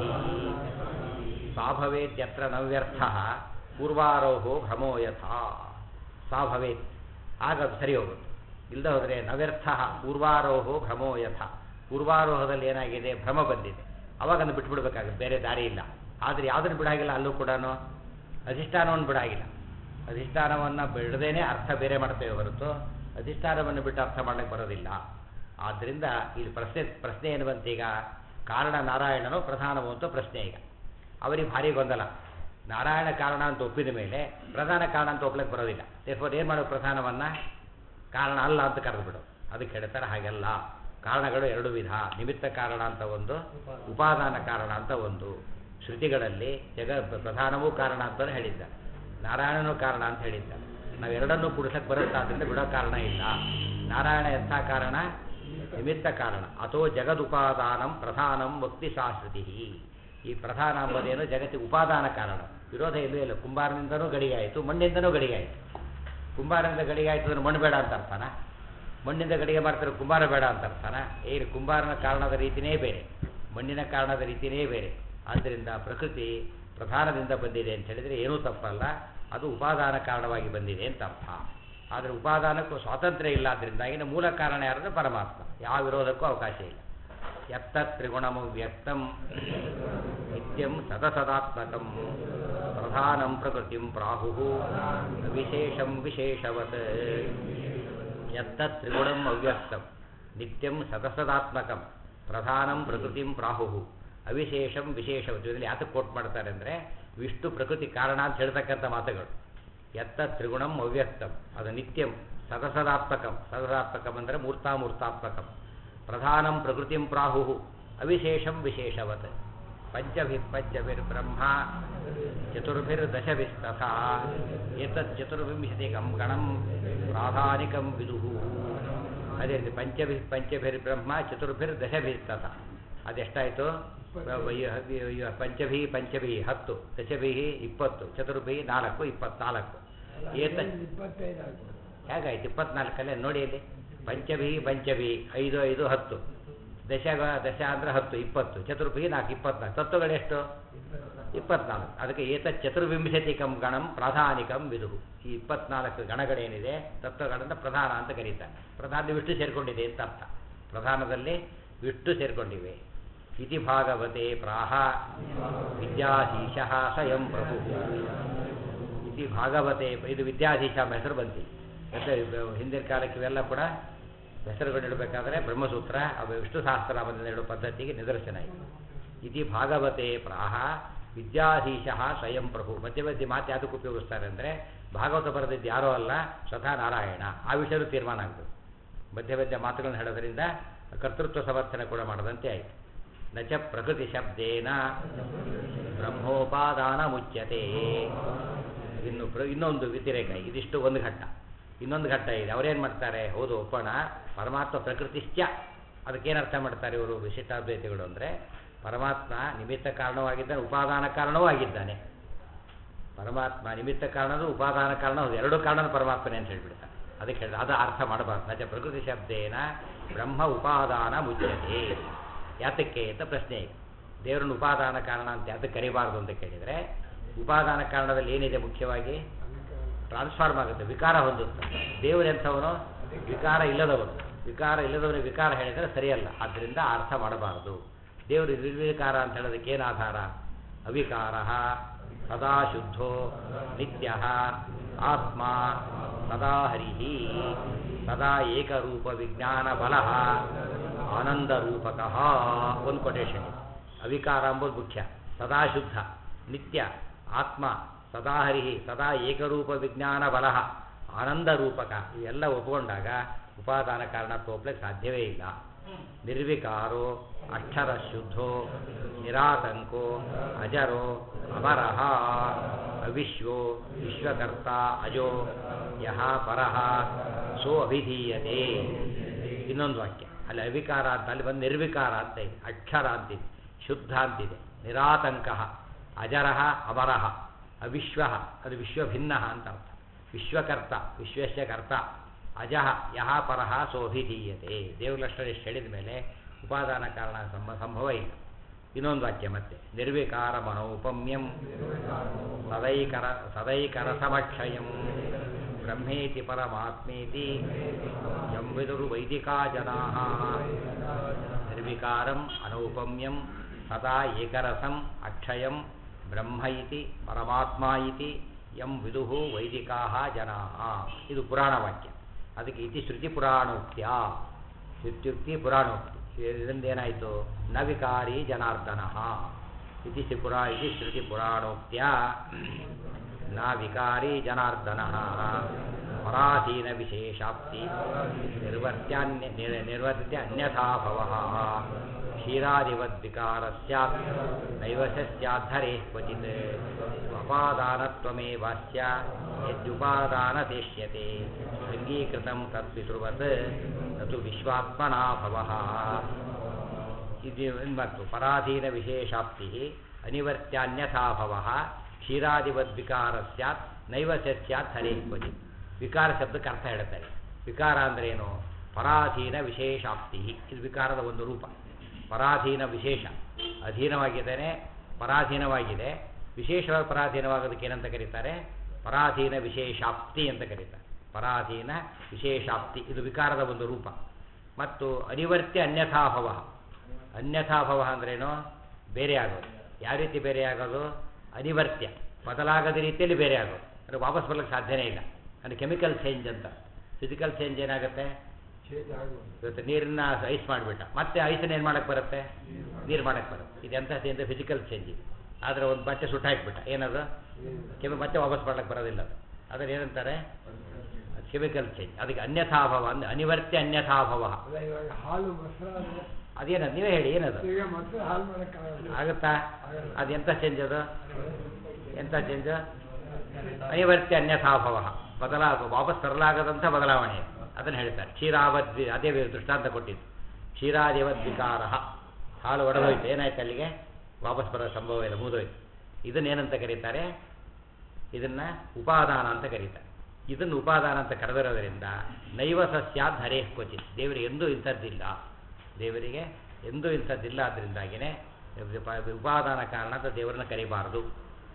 ಸ್ವಾಭವೇದ್ಯತ್ರ ನ ವ್ಯರ್ಥ ಪೂರ್ವಾರೋಹೋ ಭ್ರಮೋ ಯಥಾ ಸ್ವಾಭವೇತ್ ಆಗ ಅದು ಸರಿ ಹೋಗುತ್ತೆ ಇಲ್ಲದೆ ಹೋದರೆ ನವ್ಯರ್ಥ ಪೂರ್ವಾರೋಹೋ ಭ್ರಮೋ ಯಥ ಪೂರ್ವಾರೋಹದಲ್ಲಿ ಏನಾಗಿದೆ ಭ್ರಮ ಬಂದಿದೆ ಅವಾಗ ಅದನ್ನು ಬಿಟ್ಬಿಡ್ಬೇಕಾಗುತ್ತೆ ಬೇರೆ ದಾರಿ ಇಲ್ಲ ಆದರೆ ಯಾವುದನ್ನು ಬಿಡಾಗಿಲ್ಲ ಅಲ್ಲೂ ಕೂಡ ಅಧಿಷ್ಠಾನವನ್ನು ಬಿಡಾಗಿಲ್ಲ ಅಧಿಷ್ಠಾನವನ್ನು ಬಿಡದೇನೆ ಅರ್ಥ ಬೇರೆ ಮಾಡ್ತೇವೆ ಹೊರತು ಅಧಿಷ್ಠಾನವನ್ನು ಬಿಟ್ಟು ಅರ್ಥ ಮಾಡಲಿಕ್ಕೆ ಬರೋದಿಲ್ಲ ಆದ್ದರಿಂದ ಇಲ್ಲಿ ಪ್ರಶ್ನೆ ಪ್ರಶ್ನೆ ಏನು ಬಂತೀಗ ಕಾರಣ ನಾರಾಯಣನು ಪ್ರಧಾನವು ಅಂತ ಪ್ರಶ್ನೆ ಈಗ ಅವರಿಗೆ ಭಾರಿ ಗೊಂದಲ ನಾರಾಯಣ ಕಾರಣ ಅಂತ ಒಪ್ಪಿದ ಮೇಲೆ ಪ್ರಧಾನ ಕಾರಣ ಅಂತ ಒಪ್ಲಕ್ಕೆ ಬರೋದಿಲ್ಲ ದೇರ್ಫೋರ್ ಏನು ಮಾಡೋ ಪ್ರಧಾನವನ್ನು ಕಾರಣ ಅಲ್ಲ ಅಂತ ಕರೆದು ಬಿಡು ಅದಕ್ಕೆ ಹೇಳ್ತಾರೆ ಹಾಗೆಲ್ಲ ಕಾರಣಗಳು ಎರಡು ವಿಧ ನಿಮಿತ್ತ ಕಾರಣ ಅಂತ ಒಂದು ಉಪಾದಾನ ಕಾರಣ ಅಂತ ಒಂದು ಶ್ರುತಿಗಳಲ್ಲಿ ಜಗ ಪ್ರಧಾನವೂ ಕಾರಣ ಅಂತಲೇ ಹೇಳಿದ್ದಾರೆ ನಾರಾಯಣನೂ ಕಾರಣ ಅಂತ ಹೇಳಿದ್ದಾರೆ ನಾವು ಎರಡನ್ನೂ ಕೂಡಿಸಕ್ಕೆ ಬರುತ್ತೆ ಆದ್ದರಿಂದ ಬಿಡೋ ಕಾರಣ ಇಲ್ಲ ನಾರಾಯಣ ಎಂಥ ಕಾರಣ ನಿಮಿತ್ತ ಕಾರಣ ಅಥೋ ಜಗದುಪಾದಾನಂ ಪ್ರಧಾನಂ ಭಕ್ತಿ ಶಾಶ್ರುತಿ ಈ ಪ್ರಧಾನ ಎಂಬುದೇನು ಜಗತ್ತಿಗೆ ಉಪಾದಾನ ಕಾರಣ ವಿರೋಧ ಇಲ್ಲೂ ಇಲ್ಲ ಕುಂಬಾರನಿಂದನೂ ಗಡಿಗೆ ಆಯಿತು ಮಣ್ಣಿಂದನೂ ಗಡಿಗೆ ಆಯಿತು ಕುಂಬಾರನಿಂದ ಗಡಿಗೆ ಆಯಿತು ಅಂದ್ರೆ ಮಣ್ಣು ಬೇಡ ಅಂತ ಅರ್ಥನ ಮಣ್ಣಿಂದ ಗಡಿಗೆ ಮಾಡ್ತಾರೆ ಕುಂಬಾರ ಬೇಡ ಅಂತ ಅರ್ಥನ ಏನು ಕುಂಬಾರನ ಕಾರಣದ ರೀತಿಯೇ ಬೇರೆ ಮಣ್ಣಿನ ಕಾರಣದ ರೀತಿಯೇ ಬೇರೆ ಆದ್ದರಿಂದ ಪ್ರಕೃತಿ ಪ್ರಧಾನದಿಂದ ಬಂದಿದೆ ಅಂತ ಹೇಳಿದರೆ ಏನೂ ತಪ್ಪಲ್ಲ ಅದು ಉಪಾದಾನ ಕಾರಣವಾಗಿ ಬಂದಿದೆ ಅಂತ ಅರ್ಥ ಆದರೆ ಉಪಾದಾನಕ್ಕೂ ಸ್ವಾತಂತ್ರ್ಯ ಇಲ್ಲ ಆದ್ದರಿಂದಾಗಿನ ಮೂಲ ಕಾರಣ ಯಾರಂದ್ರೆ ಪರಮಾತ್ಮ ಯಾವ ವಿರೋಧಕ್ಕೂ ಅವಕಾಶ ಇಲ್ಲ ಎತ್ತ ತ್ರಿಗುಣಮು ವ್ಯಕ್ತಂ ನಿತ್ಯಂ ಸದಸದಾತ್ಮಕಂ ಪ್ರಧಾನಂ ಪ್ರಕೃತಿಂ ಪ್ರಾಹು ವಿಶೇಷಂ ವಿಶೇಷವತ್ ಎತ್ತ ತ್ರಿಗುಣಂ ಅವ್ಯಕ್ತಂ ನಿತ್ಯಂ ಸದಸದಾತ್ಮಕಂ ಪ್ರಧಾನಂ ಪ್ರಕೃತಿಂ ಪ್ರಾಹು ಅವಿಶೇಷಂ ವಿಶೇಷವತ್ ಇದರಲ್ಲಿ ಯಾತಕ್ಕೆ ಕೋಟ್ ಮಾಡ್ತಾರೆ ಅಂದರೆ ವಿಷ್ಣು ಪ್ರಕೃತಿ ಕಾರಣ ಅಂತ ಹೇಳ್ತಕ್ಕಂಥ ಮಾತುಗಳು ಎತ್ತ ತ್ರಿಗುಣಂ ಅವ್ಯಕ್ತಂ ಅದು ನಿತ್ಯಂ ಸದಸದಾತ್ಮಕಂ ಸದಸಾತ್ಮಕಂ ಅಂದರೆ ಮೂರ್ತಾಮೂರ್ತಾತ್ಮಕಂ ಪ್ರಧಾನಂ ಪ್ರಕೃತಿಂ ಪ್ರಾಹು ಅವಿಶೇಷಂ ವಿಶೇಷವತ್ ಪಂಚಭಿ ಪಂಚಭಿರ್ಬ್ರಹ್ಮ ಚತುರ್ಭಿರ್ದಶಭಿಸ್ತಥಾ ಏತತ್ ಚತುರ್ವಿಂಶತಿಕಂ ಗಣಂ ಪ್ರಾಧಾನಿಕಂ ವಿದುಹು ಅದೇ ರೀತಿ ಪಂಚಭಿ ಪಂಚಭಿರ್ಬ್ರಹ್ಮ ಚತುರ್ಭಿರ್ದಶಭಿಸ್ತಥ ಅದೆಷ್ಟಾಯಿತು ಪಂಚಭಿ ಪಂಚಭಿ ಹತ್ತು ದಶಭಿ ಇಪ್ಪತ್ತು ಚತುರ್ಭಿ ನಾಲ್ಕು ಇಪ್ಪತ್ನಾಲ್ಕು ಏತ ಹೇಗಾಯ್ತು ಇಪ್ಪತ್ನಾಲ್ಕಲ್ಲೇ ನೋಡಿ ಇಲ್ಲಿ ಪಂಚಭಿ ಪಂಚಭಿ ಐದು ಐದು ಹತ್ತು ದಶ ದಶ ಅಂದರೆ ಹತ್ತು ಇಪ್ಪತ್ತು ಚತುರ್ಭಿ ನಾಲ್ಕು ಇಪ್ಪತ್ನಾಲ್ಕು ತತ್ವಗಳೆಷ್ಟು ಇಪ್ಪತ್ನಾಲ್ಕು ಅದಕ್ಕೆ ಏತ ಚತುರ್ವಿಂಶತಿಕಂ ಗಣಂ ಪ್ರಾಧಾನಿಕಂ ವಿದುಹು ಈ ಇಪ್ಪತ್ನಾಲ್ಕು ಗಣಗಳೇನಿದೆ ತತ್ವಗಳನ್ನು ಪ್ರಧಾನ ಅಂತ ಕರೀತಾರೆ ಪ್ರಧಾನ ವಿಷ್ಣು ಸೇರಿಕೊಂಡಿದೆ ಅಂತ ಅರ್ಥ ಪ್ರಧಾನದಲ್ಲಿ ವಿಷ್ಣು ಸೇರಿಕೊಂಡಿವೆ ಇತಿ ಭಾಗವತೆ ಪ್ರಾಹ ವಿದ್ಯಾಧೀಶ ಸ್ವಯಂ ಪ್ರಭು ಇತಿ ಭಾಗವತೆ ಇದು ವಿದ್ಯಾಧೀಶ ಎಂಬ ಹೆಸರು ಬಂತಿ ಹೆಸರು ಹಿಂದಿನ ಕಾಲಕ್ಕೆ ಇವೆಲ್ಲ ಕೂಡ ಹೆಸರುಗಳಿಡಬೇಕಾದ್ರೆ ಬ್ರಹ್ಮಸೂತ್ರ ಅವು ವಿಷ್ಣು ಸಹಸ್ರನಾಮದಿಂದ ಇಡೋ ಪದ್ಧತಿಗೆ ನಿದರ್ಶನ ಇದೆ ಇತಿ ಭಾಗವತೆ ಪ್ರಾಹ ವಿದ್ಯಾಧೀಶ ಸ್ವಯಂ ಪ್ರಭು ಮಧ್ಯ ಮಧ್ಯೆ ಮಾತು ಯಾವುದಕ್ಕೆ ಉಪಯೋಗಿಸ್ತಾರೆ ಅಂದರೆ ಭಾಗವತ ಬರೆದಿದ್ದು ಯಾರೋ ಅಲ್ಲ ಸ್ವತಃ ನಾರಾಯಣ ಆ ವಿಷಯದ ತೀರ್ಮಾನ ಆಗ್ತದೆ ಮಧ್ಯ ಮಧ್ಯ ಮಾತುಗಳನ್ನು ಹೇಳೋದ್ರಿಂದ ಕರ್ತೃತ್ವ ಸಮರ್ಥನೆ ಕೂಡ ಮಾಡದಂತೆ ಆಯಿತು ನಚ ಪ್ರಕೃತಿ ಶಬ್ದೇನ ಬ್ರಹ್ಮೋಪಾದಾನ ಮುಚ್ಯತೆ ಇನ್ನು ಪ್ರ ಇನ್ನೊಂದು ವ್ಯತಿರೇಕ ಇದಿಷ್ಟು ಒಂದು ಘಟ್ಟ ಇನ್ನೊಂದು ಘಟ್ಟ ಇದೆ ಅವರೇನು ಮಾಡ್ತಾರೆ ಹೌದು ಒಪ್ಪೋಣ ಪರಮಾತ್ಮ ಪ್ರಕೃತಿಶ್ಚ ಅದಕ್ಕೇನು ಅರ್ಥ ಮಾಡ್ತಾರೆ ಇವರು ವಿಶಿಷ್ಟಾದ್ವೈತಿಗಳು ಅಂದರೆ ಪರಮಾತ್ಮ ನಿಮಿತ್ತ ಕಾರಣವಾಗಿದ್ದಾನೆ ಉಪಾದಾನ ಕಾರಣವೂ ಆಗಿದ್ದಾನೆ ಪರಮಾತ್ಮ ನಿಮಿತ್ತ ಕಾರಣದು ಉಪಾದಾನ ಕಾರಣ ಹೌದು ಎರಡು ಕಾರಣದ ಪರಮಾತ್ಮನೇ ಅಂತ ಹೇಳ್ಬಿಡ್ತಾರೆ ಅದಕ್ಕೆ ಹೇಳಿದ ಅದು ಅರ್ಥ ಮಾಡಬಾರ್ದು ನಜ ಪ್ರಕೃತಿ ಶಬ್ದೇನ ಬ್ರಹ್ಮ ಉಪಾದಾನ ಮುಚ್ಚತೆ ಯಾತಕ್ಕೆ ಅಂತ ಪ್ರಶ್ನೆ ಇದೆ ದೇವರನ್ನು ಉಪಾದಾನ ಕಾರಣ ಅಂತ ಯಾತಕ್ಕೆ ಕರಿಬಾರ್ದು ಅಂತ ಕೇಳಿದರೆ ಉಪಾದಾನ ಕಾರಣದಲ್ಲಿ ಏನಿದೆ ಮುಖ್ಯವಾಗಿ ಟ್ರಾನ್ಸ್ಫಾರ್ಮ್ ಆಗುತ್ತೆ ವಿಕಾರ ಹೊಂದುತ್ತೆ ದೇವರೆಂಥವನು ವಿಕಾರ ಇಲ್ಲದವನು ವಿಕಾರ ಇಲ್ಲದವನಿಗೆ ವಿಕಾರ ಹೇಳಿದರೆ ಸರಿಯಲ್ಲ ಆದ್ದರಿಂದ ಅರ್ಥ ಮಾಡಬಾರದು ದೇವರು ನಿರ್ವಿಕಾರ ಅಂತ ಹೇಳೋದಕ್ಕೆ ಏನು ಆಧಾರ ಅವಿಕಾರ ಸದಾ ಶುದ್ಧೋ ನಿತ್ಯ ಆತ್ಮ ಸದಾ ಹರಿ ಸದಾ ಏಕರೂಪ ವಿಜ್ಞಾನ ಬಲ ಆನಂದ ರೂಪಕಃ ಒಂದು ಕೊಟೇಶನ್ ಅವಿಕಾರ ಎಂಬುದು ಮುಖ್ಯ ಸದಾ ಶುದ್ಧ ನಿತ್ಯ ಆತ್ಮ ಸದಾ ಹರಿ ಸದಾ ಏಕರೂಪ ವಿಜ್ಞಾನ ಬಲ ಆನಂದ ರೂಪಕ ಇವೆಲ್ಲ ಒಪ್ಪಿಕೊಂಡಾಗ ಉಪಾದಾನ ಕಾರಣ ತೋಪ್ಲಿಕ್ಕೆ ಸಾಧ್ಯವೇ ಇಲ್ಲ ನಿರ್ವಿಕಾರೋ ಅಕ್ಷರ ಶುದ್ಧೋ ನಿರಾತಂಕೋ ಅಜರೋ ಅಮರಃ ಅವಿಶ್ವೋ ವಿಶ್ವಕರ್ತ ಅಜೋ ಯಹ ಪರಃ ಸೋ ಅಭಿಧೀಯತೆ ಇನ್ನೊಂದು ವಾಕ್ಯ ಅಲ್ಲಿ ಅವಿಕಾರ ಅಂತ ಅಲ್ಲಿ ಬಂದು ನಿರ್ವಿಕಾರ ಅಂತ ಇದೆ ಅಕ್ಷರ ಅಂತಿದೆ ಶುದ್ಧ ಅಂತಿದೆ ನಿರಾತಂಕ ಅಜರಃ ಅಮರಃ ಅವಿಶ್ವ ಅದು ವಿಶ್ವಭಿನ್ನ ಅಂತ ಅರ್ಥ ವಿಶ್ವಕರ್ತ ವಿಶ್ವಸ್ಯ ಕರ್ತ ಅಜಃ ಯಹ ಪರಃ ಸೋಭಿಧೀಯತೆ ದೇವ್ರ ಲಕ್ಷಣ ಎಷ್ಟು ಹೇಳಿದ ಮೇಲೆ ಉಪಾದಾನ ಕಾರಣ ಸಂಭ ಸಂಭವ ಇಲ್ಲ ಇನ್ನೊಂದು ವಾಕ್ಯ ಮತ್ತೆ ನಿರ್ವಿಕಾರ ಮನೋಪಮ್ಯಂ ಸದೈಕರ ಸದೈಕರ ಸಮಕ್ಷಯಂ ಬ್ರಹ್ಮೇತಿ ಪರಮಾತ್ಮೇತಿ ಯಂ ವಿದುರು ವೈದಿಕಾ ಜನಾ ನಿರ್ವಿಕಾರಂ ಅನೌಪಮ್ಯಂ ಸದಾ ಏಕರಸಂ ಅಕ್ಷಯಂ ಬ್ರಹ್ಮ ಇತಿ ಪರಮಾತ್ಮ ಇತಿ ಯಂ ವಿದುಹು ವೈದಿಕಾ ಜನಾ ಇದು ಪುರಾಣ ವಾಕ್ಯ ಅದಕ್ಕೆ ಇತಿ ಶ್ರುತಿ ಪುರಾಣೋಕ್ತ್ಯ ಶ್ರುತ್ಯುಕ್ತಿ ಪುರಾಣೋಕ್ತಿ ಇದರಿಂದ ಏನಾಯಿತು ನ ವಿಕಾರಿ ಜನಾರ್ದನ ಇತಿ ಶ್ರೀಪುರ ಇತಿ ಶ್ರುತಿ ಪುರಾಣೋಕ್ತ್ಯ ನ ವಿಕಾರಿ ಜನಾರ್ದನ ಪರಾಧೀನ ವಿಶೇಷಾಪ್ತಿ ನಿರ್ವರ್ತ್ಯಾನ್ಯ ನಿರ್- ನಿರ್ವರ್ತ್ಯ ಅನ್ಯಥಾ ಭವಃ ಕ್ಷೀರಾದಿವದ್ವಿಕಾರ ಸ್ಯಾತ್ ನೈವ ಸ್ಯಾद्धರೆ ಕ್ವಚಿತ್ ಅಪಾದಾನತ್ವಮೇವಾಸ್ಯ ಯದ್ಯುಪಾದಾನದೇಶ್ಯತೆ ಅಂಗೀಕೃತಂ ತತ್ಪಿತೃವತ್ ನತು ವಿಶ್ವಾತ್ಮನಾ ಭವಃ ಇದು ಮತ್ತು ಪರಾಧೀನ ವಿಶೇಷಾಪ್ತಿ ಅನಿವರ್ತ್ಯಾನ್ಯಥಾಭವ ಕ್ಷೀರಾದಿವದ್ವಿಕಾರ ಸ್ಯಾತ್ ನೈವ ಸ್ಯಾತ್ ಹರೇ ಕ್ವಚಿತ್ ವಿಕಾರ ಶಬ್ದಕ್ಕೆ ಅರ್ಥ ಹೇಳ್ತಾರೆ ವಿಕಾರ ಅಂದ್ರೆ ಏನು ಪರಾಧೀನ ವಿಶೇಷಾಪ್ತಿ ಇದು ವಿಕಾರದ ಒಂದು ರೂಪ ಪರಾಧೀನ ವಿಶೇಷ ಅಧೀನವಾಗಿದ್ದೇನೆ ಪರಾಧೀನವಾಗಿದೆ ವಿಶೇಷವಾಗಿ ಪರಾಧೀನವಾಗೋದಕ್ಕೆ ಏನಂತ ಕರೀತಾರೆ ಪರಾಧೀನ ವಿಶೇಷಾಪ್ತಿ ಅಂತ ಕರೀತಾರೆ ಪರಾಧೀನ ವಿಶೇಷಾಪ್ತಿ ಇದು ವಿಕಾರದ ಒಂದು ರೂಪ ಮತ್ತು ಅನಿವರ್ತ್ಯ ಅನ್ಯಥಾಭವ ಅನ್ಯಥಾಭವ ಅಂದ್ರೇನು ಬೇರೆ ಆಗೋದು ಯಾವ ರೀತಿ ಬೇರೆ ಆಗೋದು ಅನಿವರ್ತ್ಯ ಬದಲಾಗದ ರೀತಿಯಲ್ಲಿ ಬೇರೆ ಆಗೋದು ಅಂದರೆ ವಾಪಸ್ ಬರ್ಲಿಕ್ಕೆ ಸಾಧ್ಯನೇ ಇಲ್ಲ ಅಂದರೆ ಕೆಮಿಕಲ್ ಚೇಂಜ್ ಅಂತ ಫಿಸಿಕಲ್ ಚೇಂಜ್ ಏನಾಗುತ್ತೆ ಇವತ್ತು ನೀರನ್ನ ಐಸ್ ಮಾಡಿಬಿಟ್ಟ ಮತ್ತೆ ಐಸನ್ನ ಏನು ಮಾಡಕ್ಕೆ ಬರುತ್ತೆ ನೀರು ಮಾಡಕ್ಕೆ ಬರುತ್ತೆ ಇದು ಎಂಥದ್ದು ಅಂದರೆ ಫಿಸಿಕಲ್ ಚೇಂಜ್ ಇದು ಆದರೆ ಒಂದು ಬಟ್ಟೆ ಸುಟ್ಟು ಹಾಕ್ಬಿಟ್ಟ ಏನದು ಕೆಮಿ ಮತ್ತೆ ವಾಪಸ್ ಮಾಡ್ಲಿಕ್ಕೆ ಬರೋದಿಲ್ಲ ಅದು ಅದ್ರ ಏನಂತಾರೆ ಕೆಮಿಕಲ್ ಚೇಂಜ್ ಅದಕ್ಕೆ ಅನ್ಯಥಾಭವ ಅಂದ್ರೆ ಅನಿವರ್ತ್ಯ ಅನ್ಯಥಾಭವ ಅಲ್ಲ ಇವಾಗ ಹಾಲು ಮೊಸರು ಅದೇನದು ನೀವೇ ಹೇಳಿ ಏನದು ಈಗ ಮೊಸರು ಹಾಲು ಮಾಡೋಕ್ಕಾಗಲ್ಲ ಆಗುತ್ತಾ ಅದು ಎಂಥ ಚೇಂಜ್ ಅದು ಎಂಥ ಚೇಂಜ್ ಅನಿವರ್ತ್ಯ ಅನ್ಯಥಾಭವ ಬದಲಾಗ ವಾಪಸ್ ತರಲಾಗದಂಥ ಬದಲಾವಣೆ ಅದನ್ನು ಹೇಳ್ತಾರೆ ಕ್ಷೀರಾವದ್ವಿ ಅದೇ ವಿ- ದೃಷ್ಟಾಂತ ಕೊಟ್ಟಿದ್ದು ಕ್ಷೀರಾದಿವದ್ವಿಕಾರ ಹಾಲು ಒಡೆದೋಯ್ತು ಏನಾಯ್ತು ಅಲ್ಲಿಗೆ ವಾಪಸ್ ಬರೋ ಸಂಭವ ಇಲ್ಲ ಮುಗಿದೋಯ್ತು ಇದನ್ನೇನಂತ ಕರೀತಾರೆ ಇದನ್ನ ಉಪಾದಾನ ಅಂತ ಕರೀತಾರೆ ಇದನ್ನು ಉಪಾದಾನ ಅಂತ ಕರೆದಿರೋದ್ರಿಂದ ನೈವ ಸಸ್ಯಾದ್ ಹರೇ ಕ್ವಚಿತ್ ದೇವರಿಗೆ ಎಂದೂ ಇಂಥದ್ದಿಲ್ಲ ದೇವರಿಗೆ ಎಂದೂ ಇಂಥದ್ದಿಲ್ಲ ಅದರಿಂದಾಗಿನೇ ಉಪಾದಾನ ಕಾರಣ ಅಂತ ದೇವರನ್ನ ಕರಿಬಾರದು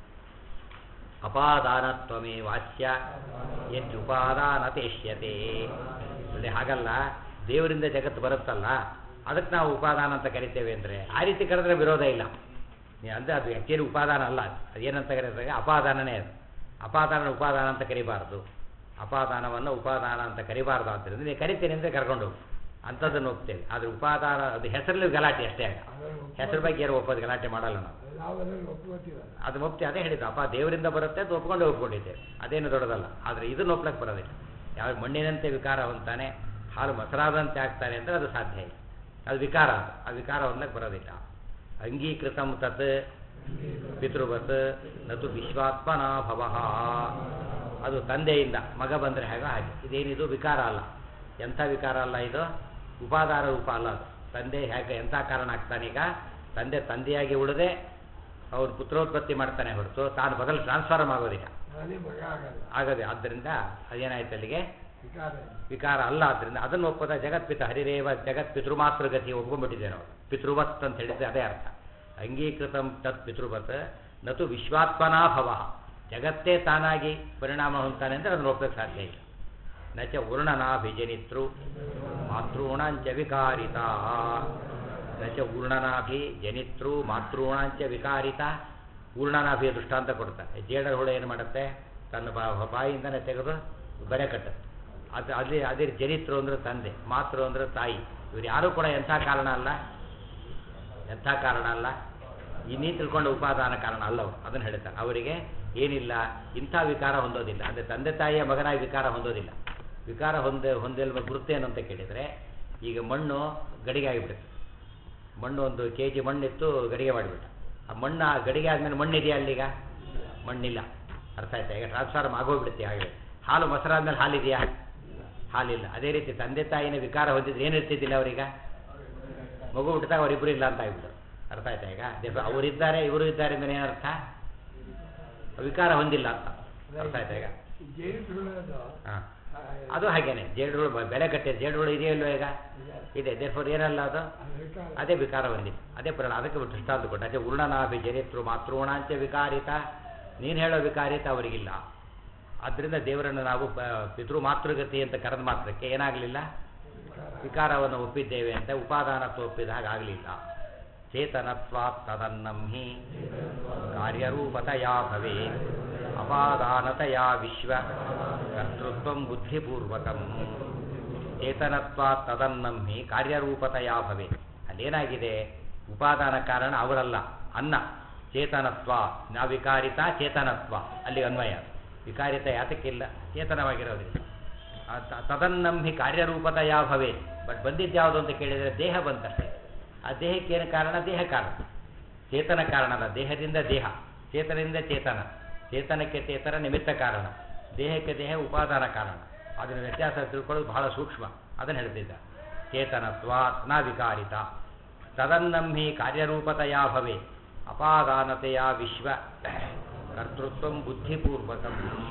ಅಪಾದಾನತ್ವಮೇ ವಾಚ್ಯ ಯದ್ಯುಪಾದಾನತೇಷ್ಯತೆ ನೋಡಿ ಹಾಗಲ್ಲ ದೇವರಿಂದ ಜಗತ್ತು ಬರುತ್ತಲ್ಲ ಅದಕ್ಕೆ ನಾವು ಉಪಾದಾನ ಅಂತ ಕರಿತೇವೆ ಅಂದರೆ ಆ ರೀತಿ ಕರೆದ್ರೆ ವಿರೋಧ ಇಲ್ಲ ನೀ ಅಂದರೆ ಅದು ಆ್ಯಕ್ಚುಲಿ ಉಪಾದಾನ ಅಲ್ಲ ಅದು ಅದೇನಂತ ಕರೀತಾರೆ ಅಪಾದಾನನೇ ಅದು ಅಪಾದಾನ ಉಪಾದಾನ ಅಂತ ಕರಿಬಾರ್ದು ಅಪಾದಾನವನ್ನು ಉಪಾದಾನ ಅಂತ ಕರಿಬಾರ್ದು ಆದ್ದರಿಂದ ನೀವು ಕರಿತೀನಿ ಅಂದರೆ ಕರ್ಕೊಂಡು ಹೋಗು ಅಂಥದ್ದನ್ನು ಹೋಗ್ತೇವೆ ಆದರೆ ಉಪಾದಾನ ಅದು ಹೆಸರಲ್ಲಿ ಗಲಾಟೆ ಅಷ್ಟೇ ಆಗ ಹೆಸರು ಬಗ್ಗೆ ಏನು ಒಪ್ಪೋದು ಗಲಾಟೆ ಮಾಡಲ್ಲ ನಾವು ನಾವು ಅದನ್ನು ಒಪ್ಕೋತೀವಲ್ಲ ಅದು ಒಪ್ತಿ ಅದೇ ಹೇಳಿದ್ದು ಅಪ್ಪ ದೇವರಿಂದ ಬರುತ್ತೆ ಅದು ಒಪ್ಕೊಂಡು ಒಪ್ಕೊಂಡಿದ್ದೇವೆ ಅದೇನು ದೊಡ್ಡದಲ್ಲ ಆದರೆ ಇದನ್ನು ಒಪ್ಲಕ್ಕೆ ಬರೋದಿಲ್ಲ ಯಾವ ಮಣ್ಣಿನಂತೆ ವಿಕಾರ ಹೊಂತಾನೆ ಹಾಲು ಮೊಸರಾದಂತೆ ಆಗ್ತಾನೆ ಅಂದರೆ ಅದು ಸಾಧ್ಯ ಇಲ್ಲ ಅದು ವಿಕಾರ ಅದು ಆ ವಿಕಾರ ಹೊಂದಕ್ಕೆ ಬರೋದಿಲ್ಲ ಅಂಗೀಕೃತಂ ತತ್ ಪಿತೃವತ್ ನತು ವಿಶ್ವಾತ್ಮನ ಭವಃ ಅದು ತಂದೆಯಿಂದ ಮಗ ಬಂದರೆ ಹೇಗೋ ಹಾಗೆ ಇದೇನಿದು ವಿಕಾರ ಅಲ್ಲ ಎಂಥ ವಿಕಾರ ಅಲ್ಲ ಇದು ಉಪಾದಾನ ರೂಪ ಅಲ್ಲ ಅದು ತಂದೆ ಹೇಗೆ ಎಂಥ ಕಾರಣ ಆಗ್ತಾನೀಗ ತಂದೆ ತಂದೆಯಾಗಿ ಉಳಿದೆ ಅವ್ರು ಪುತ್ರೋತ್ಪತ್ತಿ ಮಾಡ್ತಾನೆ ಹೊರತು ತಾನು ಬದಲು ಟ್ರಾನ್ಸ್ಫಾರ್ಮ್ ಆಗೋದಿಲ್ಲ ನಾನೇ ಮಗ ಆಗಲ್ಲ ಆಗದೆ ಆದ್ದರಿಂದ ಅದೇನಾಯ್ತು ಅಲ್ಲಿಗೆ ವಿಕಾರ ಇಲ್ಲ. ವಿಕಾರ ಅಲ್ಲ ಆದ್ದರಿಂದ ಅದನ್ನು ಒಪ್ಪದ ಜಗತ್ಪಿತ ಹರಿರೇವ ಜಗತ್ ಪಿತೃಮಾತೃಗತಿ ಒಪ್ಕೊಂಡ್ಬಿಟ್ಟಿದ್ದೇವೆ ನಾವು ಪಿತೃವತ್ ಅಂತ ಹೇಳಿದ್ರೆ ಅದೇ ಅರ್ಥ ಅಂಗೀಕೃತಂ ತತ್ ಪಿತೃವತ್ ನತು ವಿಶ್ವಾತ್ಮನಾ ಭವ ಜಗತ್ತೇ ತಾನಾಗಿ ಪರಿಣಾಮ ಹೊಂತಾನೆ ಅಂದರೆ ಅದನ್ನು ಒಪ್ಪಕ್ಕೆ ಸಾಧ್ಯ ಇಲ್ಲ ನಚ ಊರ್ಣನಾಭಿಜನಿತೃ ಮಾತೃಣಾಂಚ ವಿಕಾರಿತಾ ನಚ ಊರ್ಣನಾಭಿ ಜನಿತೃ ಮಾತೃಣಾಂಚ ವಿಕಾರಿತ ಊರ್ಣನಾಭಿಯ ದೃಷ್ಟಾಂತ ಕೊಡ್ತಾರೆ ಜೇಡರ ಹುಳ ಏನು ಮಾಡುತ್ತೆ ತನ್ನ ಬಾ ಬಾಯಿಂದನೇ ತೆಗೆದು ಬರೆ ಕಟ್ಟುತ್ತೆ ಅದು ಅಲ್ಲಿ ಅದೇ ಜನಿತೃ ಅಂದ್ರೆ ತಂದೆ ಮಾತೃ ಅಂದ್ರೆ ತಾಯಿ ಇವ್ರು ಯಾರೂ ಕೂಡ ಎಂಥ ಕಾರಣ ಅಲ್ಲ ಎಂಥ ಕಾರಣ ಅಲ್ಲ ಇನ್ನೀ ತಿಳ್ಕೊಂಡ ಉಪಾದಾನ ಕಾರಣ ಅಲ್ಲ ಅವರು ಅದನ್ನು ಹೇಳ್ತಾರೆ ಅವರಿಗೆ ಏನಿಲ್ಲ ಇಂಥ ವಿಕಾರ ಹೊಂದೋದಿಲ್ಲ ಅಂದರೆ ತಂದೆ ತಾಯಿಯ ಮಗನಾಗಿ ವಿಕಾರ ಹೊಂದೋದಿಲ್ಲ ವಿಕಾರ ಹೊಂದ ಹೊಂದಿಲ್ವ ಗುರುತೇನು ಅಂತ ಕೇಳಿದರೆ ಈಗ ಮಣ್ಣು ಗಡಿಗೆ ಆಗಿಬಿಡುತ್ತೆ ಮಣ್ಣು ಒಂದು ಕೆ ಜಿ ಮಣ್ಣಿತ್ತು ಗಡಿಗೆ ಮಾಡಿಬಿಟ್ಟ ಆ ಮಣ್ಣು ಆ ಗಡಿಗೆ ಆದಮೇಲೆ ಮಣ್ಣಿದೆಯಾ ಅಲ್ಲೀಗ ಮಣ್ಣಿಲ್ಲ ಅರ್ಥ ಆಯ್ತಾ ಈಗ ಟ್ರಾನ್ಸ್ಫಾರ್ಮ್ ಆಗೋಗ್ಬಿಡುತ್ತೆ ಹಾಗೆ ಹಾಲು ಮೊಸರಾದ್ಮೇಲೆ ಹಾಲಿದೆಯಾ ಹಾಲಿಲ್ಲ ಅದೇ ರೀತಿ ತಂದೆ ತಾಯಿನ ವಿಕಾರ ಹೊಂದಿದ್ರೆ ಏನಿರ್ತಿದ್ದಿಲ್ಲ ಅವರೀಗ ಮಗು ಹುಟ್ಟಿದಾಗ ಅವರಿಬ್ಬರು ಇಲ್ಲ ಅಂತ ಆಗ್ಬಿಟ್ಟು ಅರ್ಥ ಆಯ್ತಾ ಈಗ ದೇವ ಅವರಿದ್ದಾರೆ ಇವರು ಇದ್ದಾರೆ ಅಂದ್ರೆ ಏನರ್ಥ ವಿಕಾರ ಹೊಂದಿಲ್ಲ ಅಂತ ಅರ್ಥ ಆಯ್ತಾ ಈಗ ಈ ಜೇನುಹುಳದ್ದು, ಹಾಂ ಆ, ಅದು ಹಾಗೇನೆ ಜೇಡುಗಳು ಬ- ಬೆಲೆ ಕಟ್ಟಿದೆ ಜೇಡುಗಳು ಇದೆಯೋ ಇಲ್ವೋ ಈಗ ಇದೆ ದೇರ್ಫೋರ್ ಏನಲ್ಲ ಅದು ಅದು ವಿಕಾರ. ಅದೇ ವಿಕಾರ ಹೊಂದಿಲ್ಲ ಅದೇ ಪರಿಣ ಅದಕ್ಕೆ ದೃಷ್ಟಾಂತ ಕೊಟ್ಟ ಅದೇ ಉರ್ಣನಾಭಿ ಜನಿತೃ ಮಾತೃಣಾಂಚ ವಿಕಾರಿತ ನೀನು ಹೇಳೋ ವಿಕಾರಿತ ಅವರಿಗಿಲ್ಲ ಆದ್ದರಿಂದ ದೇವರನ್ನು ನಾವು ಬ- ಪಿತೃ ಮಾತೃಗತಿ ಅಂತ ಕರೆದ ಮಾತ್ರಕ್ಕೆ ಏನಾಗಲಿಲ್ಲ ವಿಕಾರ. ವಿಕಾರವನ್ನು ಒಪ್ಪಿದ್ದೇವೆ ಅಂತ ಉಪಾದಾನತ್ವ ಒಪ್ಪಿದ ಹಾಗಾಗಲಿಲ್ಲ ಚೇತನತ್ವಾತ್ ತದನ್ನಂ ಹಿ ಕಾರ್ಯರೂಪತೆಯಾ ಭವೇ ಅಪಾದಾನತೆಯಾ ವಿಶ್ವ ಕರ್ತೃತ್ವ ಬುದ್ಧಿಪೂರ್ವಕಂ ಚೇತನತ್ವಾತ್ ತದನ್ನಂ ಹಿ ಕಾರ್ಯರೂಪತೆಯಾ ಭವೇ ಅಲ್ಲೇನಾಗಿದೆ ಉಪಾದಾನ ಕಾರಣ ಅವರಲ್ಲ ಅನ್ನ ಚೇತನತ್ವ ನಾವಿಕಾರಿತ ಚೇತನತ್ವ ಅಲ್ಲಿ ಅನ್ವಯ ವಿಕಾರಿತ ಯಾತಕ್ಕಿಲ್ಲ ಚೇತನವಾಗಿರೋದಿಲ್ಲ ತ- ತದನ್ನಂಹಿ ಕಾರ್ಯರೂಪತೆಯ ಭವೇ ಬಟ್ ಬಂದಿದ್ದು ಯಾವುದು ಅಂತ ಕೇಳಿದರೆ ದೇಹ ಬಂತಷ್ಟೇ ಆ ದೇಹಕ್ಕೆ ಏನು ಕಾರಣ ದೇಹ ಕಾರಣ ಚೇತನ ಕಾರಣ ಅಲ್ಲ ದೇಹದಿಂದ ದೇಹ ಚೇತನದಿಂದ ಚೇತನ ಚೇತನಕ್ಕೆ ಚೇತನ ನಿಮಿತ್ತ ಕಾರಣ ದೇಹಕ್ಕೆ ದೇಹ ಉಪಾದಾನ ಕಾರಣ ಅದನ್ನು ವ್ಯತ್ಯಾಸ ತಿಳ್ಕೊಳ್ಳೋದು ಬಹಳ ಸೂಕ್ಷ್ಮ ಅದನ್ನು ಹೇಳ್ತಿದ್ದ ಚೇತನತ್ವ ನ ವಿಕಾರಿತ ತದನ್ನಂಹಿ ಕಾರ್ಯರೂಪತೆಯ ಭವೆ ಅಪಾದಾನತೆಯ ವಿಶ್ವ ಕರ್ತೃತ್ವ ಬುದ್ಧಿಪೂರ್ವಕಂ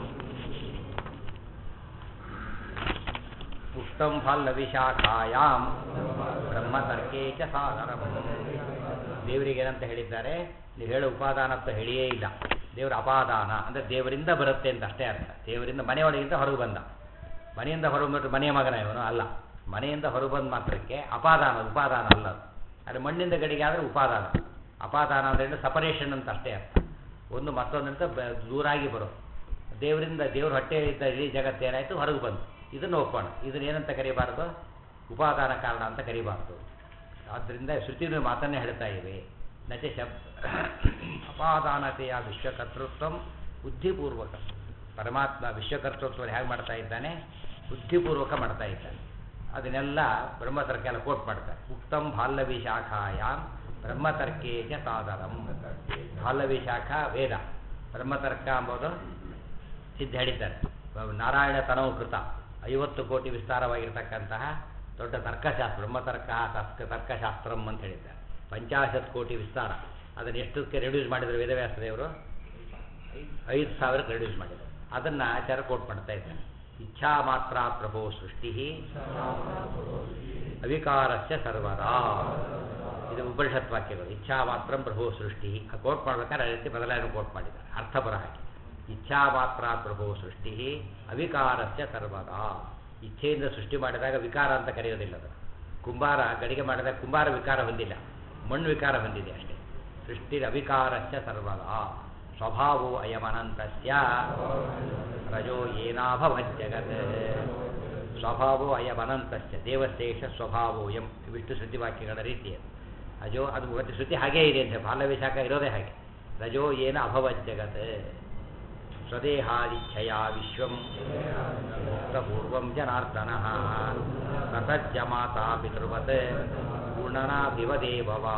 ಉಕ್ತಂ ಫಲ್ಲವಿಶಾಖಾಯಾಂ ಬ್ರಹ್ಮತರ್ಕೇ ಚ ಸಾಗರಂ ದೇವರಿಗೆ ಏನಂತ ಹೇಳಿದ್ದಾರೆ ನೀವು ಹೇಳೋ ಉಪಾದಾನತ್ವ ಹೇಳಿಯೇ ಇಲ್ಲ ದೇವರ ಅಪಾದಾನ ಅಂದರೆ ದೇವರಿಂದ ಬರುತ್ತೆ ಅಂತ ಅಷ್ಟೇ ಅರ್ಥ ದೇವರಿಂದ ಮನೆಯೊಳಗಿಂದ ಹೊರಗೆ ಬಂದ ಮನೆಯಿಂದ ಹೊರಗೆ ಬಂದ್ರೆ ಮನೆಯ ಮಗನ ಇವನು ಅಲ್ಲ ಮನೆಯಿಂದ ಹೊರಗೆ ಬಂದ ಮಾತ್ರಕ್ಕೆ ಅಪಾದಾನ ಉಪಾದಾನ ಅಲ್ಲ ಅದು. ಆದರೆ ಮಣ್ಣಿಂದ ಗಡಿಗೆ ಆದರೆ ಉಪಾದಾನ ಅಪಾದಾನ ಅಂದರೆ ಸಪರೇಷನ್ ಅಂತ ಅಷ್ಟೇ ಅರ್ಥ ಒಂದು ಮತ್ತೊಂದಂತ ಬ- ದೂರಾಗಿ ಬರೋ ದೇವರಿಂದ ದೇವ್ರ ಹೊಟ್ಟೆಯಲ್ಲಿದ್ದ ಇಡೀ ಜಗತ್ತು ಏನಾಯಿತು ಹೊರಗೆ ಬಂತು ಇದನ್ನು ಒಪ್ಪೋಣ ಇದನ್ನ ಏನಂತ ಕರಿಬಾರ್ದು ಉಪಾದಾನ ಕಾರಣ ಅಂತ ಕರಿಬಾರ್ದು ಆದ್ದರಿಂದ ಶ್ರುತಿಗಳು ಮಾತನ್ನೇ ಹೇಳ್ತಾ ಇವೆ ನಚ ಶಬ್ ಅಪಾದಾನತೆಯ ವಿಶ್ವಕರ್ತೃತ್ವ ಬುದ್ಧಿಪೂರ್ವಕ ಪರಮಾತ್ಮ ವಿಶ್ವಕರ್ತೃತ್ವ ಹೇಗೆ ಮಾಡ್ತಾ ಇದ್ದಾನೆ ಬುದ್ಧಿಪೂರ್ವಕ ಮಾಡ್ತಾ ಇದ್ದಾನೆ ಅದನ್ನೆಲ್ಲ ಬ್ರಹ್ಮತರ್ಕ ಎಲ್ಲ ಕೋಟ್ ಮಾಡ್ತಾರೆ ಉಕ್ತಂ ಬಾಲ್ಯವಿ ಶಾಖಾಯಾಮ್ ಬ್ರಹ್ಮತರ್ಕೇ ಚ ಸಾದರಂ ಬಾಲ್ಯವಿ ಶಾಖಾ ವೇದ ಬ್ರಹ್ಮತರ್ಕ ಎಂಬುದು ಸಿದ್ಧ ಹೇಳಿದ್ದಾರೆ ನಾರಾಯಣ ತನವು ಕೃತ ಐವತ್ತು ಕೋಟಿ ವಿಸ್ತಾರವಾಗಿರ್ತಕ್ಕಂತಹ ದೊಡ್ಡ ತರ್ಕಶಾಸ್ತ್ರ ಬ್ರಹ್ಮತರ್ಕ ತರ್ಕ ತರ್ಕಶಾಸ್ತ್ರಂ ಅಂತ ಹೇಳಿದ್ದಾರೆ ಪಂಚಾಶತ್ ಕೋಟಿ ವಿಸ್ತಾರ ಅದನ್ನು ಎಷ್ಟಕ್ಕೆ ರೆಡ್ಯೂಸ್ ಮಾಡಿದ್ರು ವೇದವ್ಯಾಸ ದೇವರು ಐದು ಸಾವಿರಕ್ಕೆ ರೆಡ್ಯೂಸ್ ಮಾಡಿದರು ಅದನ್ನು ಆಚಾರ ಕೋಟ್ ಮಾಡ್ತಾ ಇದ್ದಾರೆ ಇಚ್ಛಾ ಮಾತ್ರ ಪ್ರಭೋ ಸೃಷ್ಟಿ ಅವಿಕಾರಸ್ಯ ಸರ್ವದಾ ಇದು ಉಪನಿಷತ್ ವಾಕ್ಯಗಳು ಇಚ್ಛಾ ಮಾತ್ರ ಪ್ರಭೋ ಸೃಷ್ಟಿ ಆ ಕೋಟ್ ಮಾಡ್ಬೇಕಾದ್ರೆ ಆ ರೀತಿ ಬದಲಾವಣೆ ಕೋಟ್ ಮಾಡಿದ್ದಾರೆ ಅರ್ಥಪರ ಹಾಗೆ ಇಚ್ಛಾ ಮಾತ್ರ ಪ್ರಭೋ ಸೃಷ್ಟಿ ಅವಿಕಾರಸ್ಯ ಸರ್ವದಾ ಇಚ್ಛೆಯಿಂದ ಸೃಷ್ಟಿ ಮಾಡಿದಾಗ ವಿಕಾರ ಅಂತ ಕರೆಯೋದಿಲ್ಲ ಅದನ್ನು ಕುಂಬಾರ ಗಡಿಗೆ ಮಾಡಿದಾಗ ಕುಂಬಾರ ವಿಕಾರ ಹೊಂದಿಲ್ಲ ಮಣ್ಣು ವಿಕಾರ ಹೊಂದಿದೆ ಅಷ್ಟೇ ಸೃಷ್ಟಿ ಅವಿಕಾರಸ್ಯ ಸರ್ವದಾ ಸ್ವಭಾವೋ ಅಯಮನಂತಸ್ಯ ರಜೋ ಏನಾಭವಜ್ಜಗತ್ ಸ್ವಭಾವೋ ಅಯಮನಂತಸ್ಯ ದೇವಶೇಷ ಸ್ವಭಾವೋ ಎಂ ವಿಷ್ಣು ಶ್ರುತಿವಾಕ್ಯಗಳ ರೀತಿ ಅದು ಅಜೋ ಅದು ಮತ್ತೆ ಶ್ರುತಿ ಹಾಗೇ ಇದೆ ಅಂತ ಬಾಲವಿಶಾಖ ಇರೋದೇ ಹಾಗೆ ರಜೋ ಏನ ಅಭವಜ್ಜಗತ್ ಸ್ವದೇಹಾದಿಚ್ಛಯ ವಿಶ್ವಂ ಮುಕ್ತಪೂರ್ವಂ ಜನಾರ್ದನ ಸಸಜ್ಜ ಮಾತಾ ಪಿತೃವತ್ ಪೂರ್ಣನಾಭಿವದೇವವ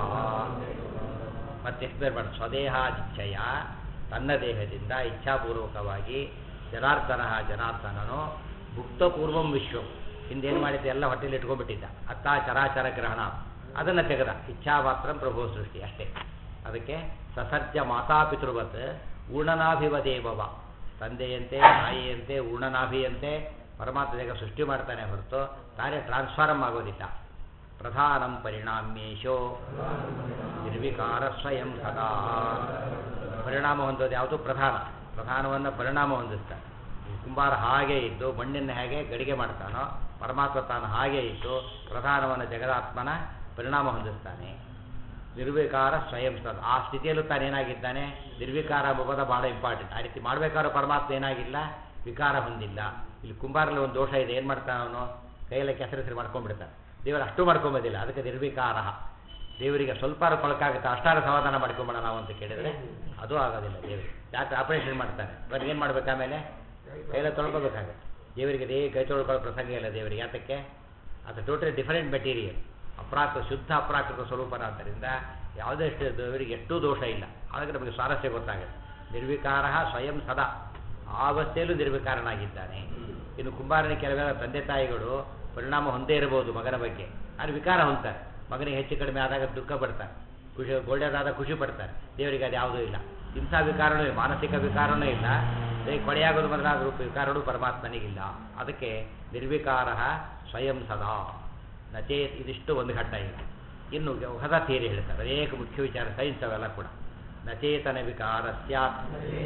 ಮತ್ತೆ ಎಕ್ಸ್ಪ್ಲೇನ್ ಮಾಡಿ ಸ್ವದೇಹಾದಿಚ್ಛಯ ತನ್ನ ದೇಹದಿಂದ ಇಚ್ಛಾಪೂರ್ವಕವಾಗಿ ಜನಾರ್ದನ ಜನಾರ್ದನನು ಭುಕ್ತಪೂರ್ವಂ ವಿಶ್ವಂ ಹಿಂದೇನು ಮಾಡಿದ್ದೆ ಎಲ್ಲ ಹೊಟ್ಟೆಲಿ ಇಟ್ಕೊಂಡ್ಬಿಟ್ಟಿದ್ದ ಅತ್ತ ಚರಾಚರ ಗ್ರಹಣ ಅದನ್ನು ತೆಗೆದ ಇಚ್ಛಾ ಮಾತ್ರ ಪ್ರಭು ಸೃಷ್ಟಿ ಅಷ್ಟೇ ಅದಕ್ಕೆ ಸಸರ್ಜ ಮಾತಾಪಿತೃವತ್ ಊರ್ಣನಾಭಿವದೇವವ ತಂದೆಯಂತೆ ತಾಯಿಯಂತೆ ಊರ್ಣನಾಭಿಯಂತೆ ಪರಮಾತ್ಮ ದೇಹ ಸೃಷ್ಟಿ ಮಾಡ್ತಾನೆ ಹೊರತು ತಾನೇ ಟ್ರಾನ್ಸ್ಫಾರ್ಮ್ ಆಗೋದಿಲ್ಲ ಪ್ರಧಾನಂ ಪರಿಣಾಮ್ಯೇಶೋ ನಿರ್ವಿಕಾರ ಸ್ವಯಂ ಸದಾ ಪರಿಣಾಮ ಹೊಂದೋದು ಯಾವುದು ಪ್ರಧಾನ ಪ್ರಧಾನವನ್ನು ಪರಿಣಾಮ ಹೊಂದಿಸ್ತಾನೆ ಈ ಕುಂಬಾರ ಹಾಗೆ ಇದ್ದು ಮಣ್ಣಿನ ಹೇಗೆ ಗಡಿಗೆ ಮಾಡ್ತಾನೋ ಪರಮಾತ್ಮ ತಾನು ಹಾಗೆ ಇದ್ದು ಪ್ರಧಾನವನ್ನು ಜಗದಾತ್ಮನ ಪರಿಣಾಮ ಹೊಂದಿಸ್ತಾನೆ ನಿರ್ವಿಕಾರ ಸ್ವಯಂ ಸದ ಆ ಸ್ಥಿತಿಯಲ್ಲೂ ತಾನು ಏನಾಗಿದ್ದಾನೆ ನಿರ್ವಿಕಾರ ಎಂಬುದು ಭಾಳ ಇಂಪಾರ್ಟೆಂಟ್ ಆ ರೀತಿ ಮಾಡಬೇಕಾದ್ರೂ ಪರಮಾತ್ಮ ಏನಾಗಿಲ್ಲ ವಿಕಾರ ಹೊಂದಿಲ್ಲ ಇಲ್ಲಿ ಕುಂಬಾರಲ್ಲಿ ಒಂದು ದೋಷ ಇದೆ ಏನು ಮಾಡ್ತಾನೆ ಅವನು ಕೈಯೆಲ್ಲ ಕೆಸರೆಸರು ಮಾಡ್ಕೊಂಡ್ಬಿಡ್ತಾನೆ ದೇವರು ಅಷ್ಟು ಮಾಡ್ಕೊಂಬೋದಿಲ್ಲ ಅದಕ್ಕೆ ನಿರ್ವಿಕಾರ ದೇವರಿಗೆ ಸ್ವಲ್ಪ ಕೊಳಕಾಗುತ್ತೆ ಅಷ್ಟಾರು ಸಮಾಧಾನ ಮಾಡ್ಕೊಂಬೋಣ ನಾವು ಅಂತ ಕೇಳಿದರೆ ಅದು ಆಗೋದಿಲ್ಲ ದೇವರಿಗೆ ಯಾಕೆ ಆಪರೇಷನ್ ಮಾಡ್ತಾನೆ ಬಟ್ ಏನು ಮಾಡ್ಬೇಕು ಆಮೇಲೆ ಕೈಯೆಲ್ಲ ತೊಳ್ಕೊಬೇಕಾಗುತ್ತೆ ದೇವರಿಗೆ ದೇ ಕೈ ತೊಳ್ಕೊಳ್ಳೋ ಪ್ರಸಂಗ ಇಲ್ಲ ದೇವರಿಗೆ ಯಾತಕ್ಕೆ ಅದು ಟೋಟಲಿ ಡಿಫರೆಂಟ್ ಮೆಟೀರಿಯಲ್ ಅಪ್ರಾಕೃತ ಶುದ್ಧ ಅಪ್ರಾಕೃತ ಸ್ವರೂಪನಾದ್ದರಿಂದ ಯಾವುದೇ ಎಷ್ಟು ದೇವರಿಗೆ ಎಷ್ಟು ದೋಷ ಇಲ್ಲ ಆದಾಗ ನಮಗೆ ಸ್ವಾರಸ್ಯ ಗೊತ್ತಾಗುತ್ತೆ ನಿರ್ವಿಕಾರ ಸ್ವಯಂ ಸದಾ ಆ ಅವಸ್ಥೆಯಲ್ಲೂ ನಿರ್ವಿಕಾರನಾಗಿದ್ದಾನೆ ಇನ್ನು ಕುಂಬಾರನ ಕೆಲವೆಲ್ಲ ತಂದೆ ತಾಯಿಗಳು ಪರಿಣಾಮ ಹೊಂದೇ ಇರಬಹುದು ಮಗನ ಬಗ್ಗೆ ಆದರೆ ವಿಕಾರ ಹೊಂದ್ತಾರೆ ಮಗನಿಗೆ ಹೆಚ್ಚು ಕಡಿಮೆ ಆದಾಗ ದುಃಖ ಪಡ್ತಾರೆ ಖುಷಿ ಒಳ್ಳೆಯದಾದ ಖುಷಿ ಪಡ್ತಾರೆ ದೇವರಿಗೆ ಅದು ಯಾವುದೂ ಇಲ್ಲ ಇಂಥ ವಿಕಾರನೂ ಇಲ್ಲ ಮಾನಸಿಕ ವಿಕಾರನೂ ಇಲ್ಲ ದೇಹ ಕೊಳೆಯಾಗೋದು ಮೊದಲಾದ ರೂಪ ವಿಕಾರಗಳು ಪರಮಾತ್ಮನಿಗಿಲ್ಲ ಅದಕ್ಕೆ ನಿರ್ವಿಕಾರ ಸ್ವಯಂ ಸದಾ ನಚೇತ್ ಇದಿಷ್ಟು ಒಂದು ಘಟ್ಟ ಈಗ ಇನ್ನು ಹೊಸ ಥಿಯರಿ ಹೇಳ್ತಾರೆ ಅನೇಕ ಮುಖ್ಯ ವಿಚಾರ ಸೈನ್ಸ್ ಅವೆಲ್ಲ ಕೂಡ ನಚೇತನ ವಿಕಾರ ಸ್ಯಾತ್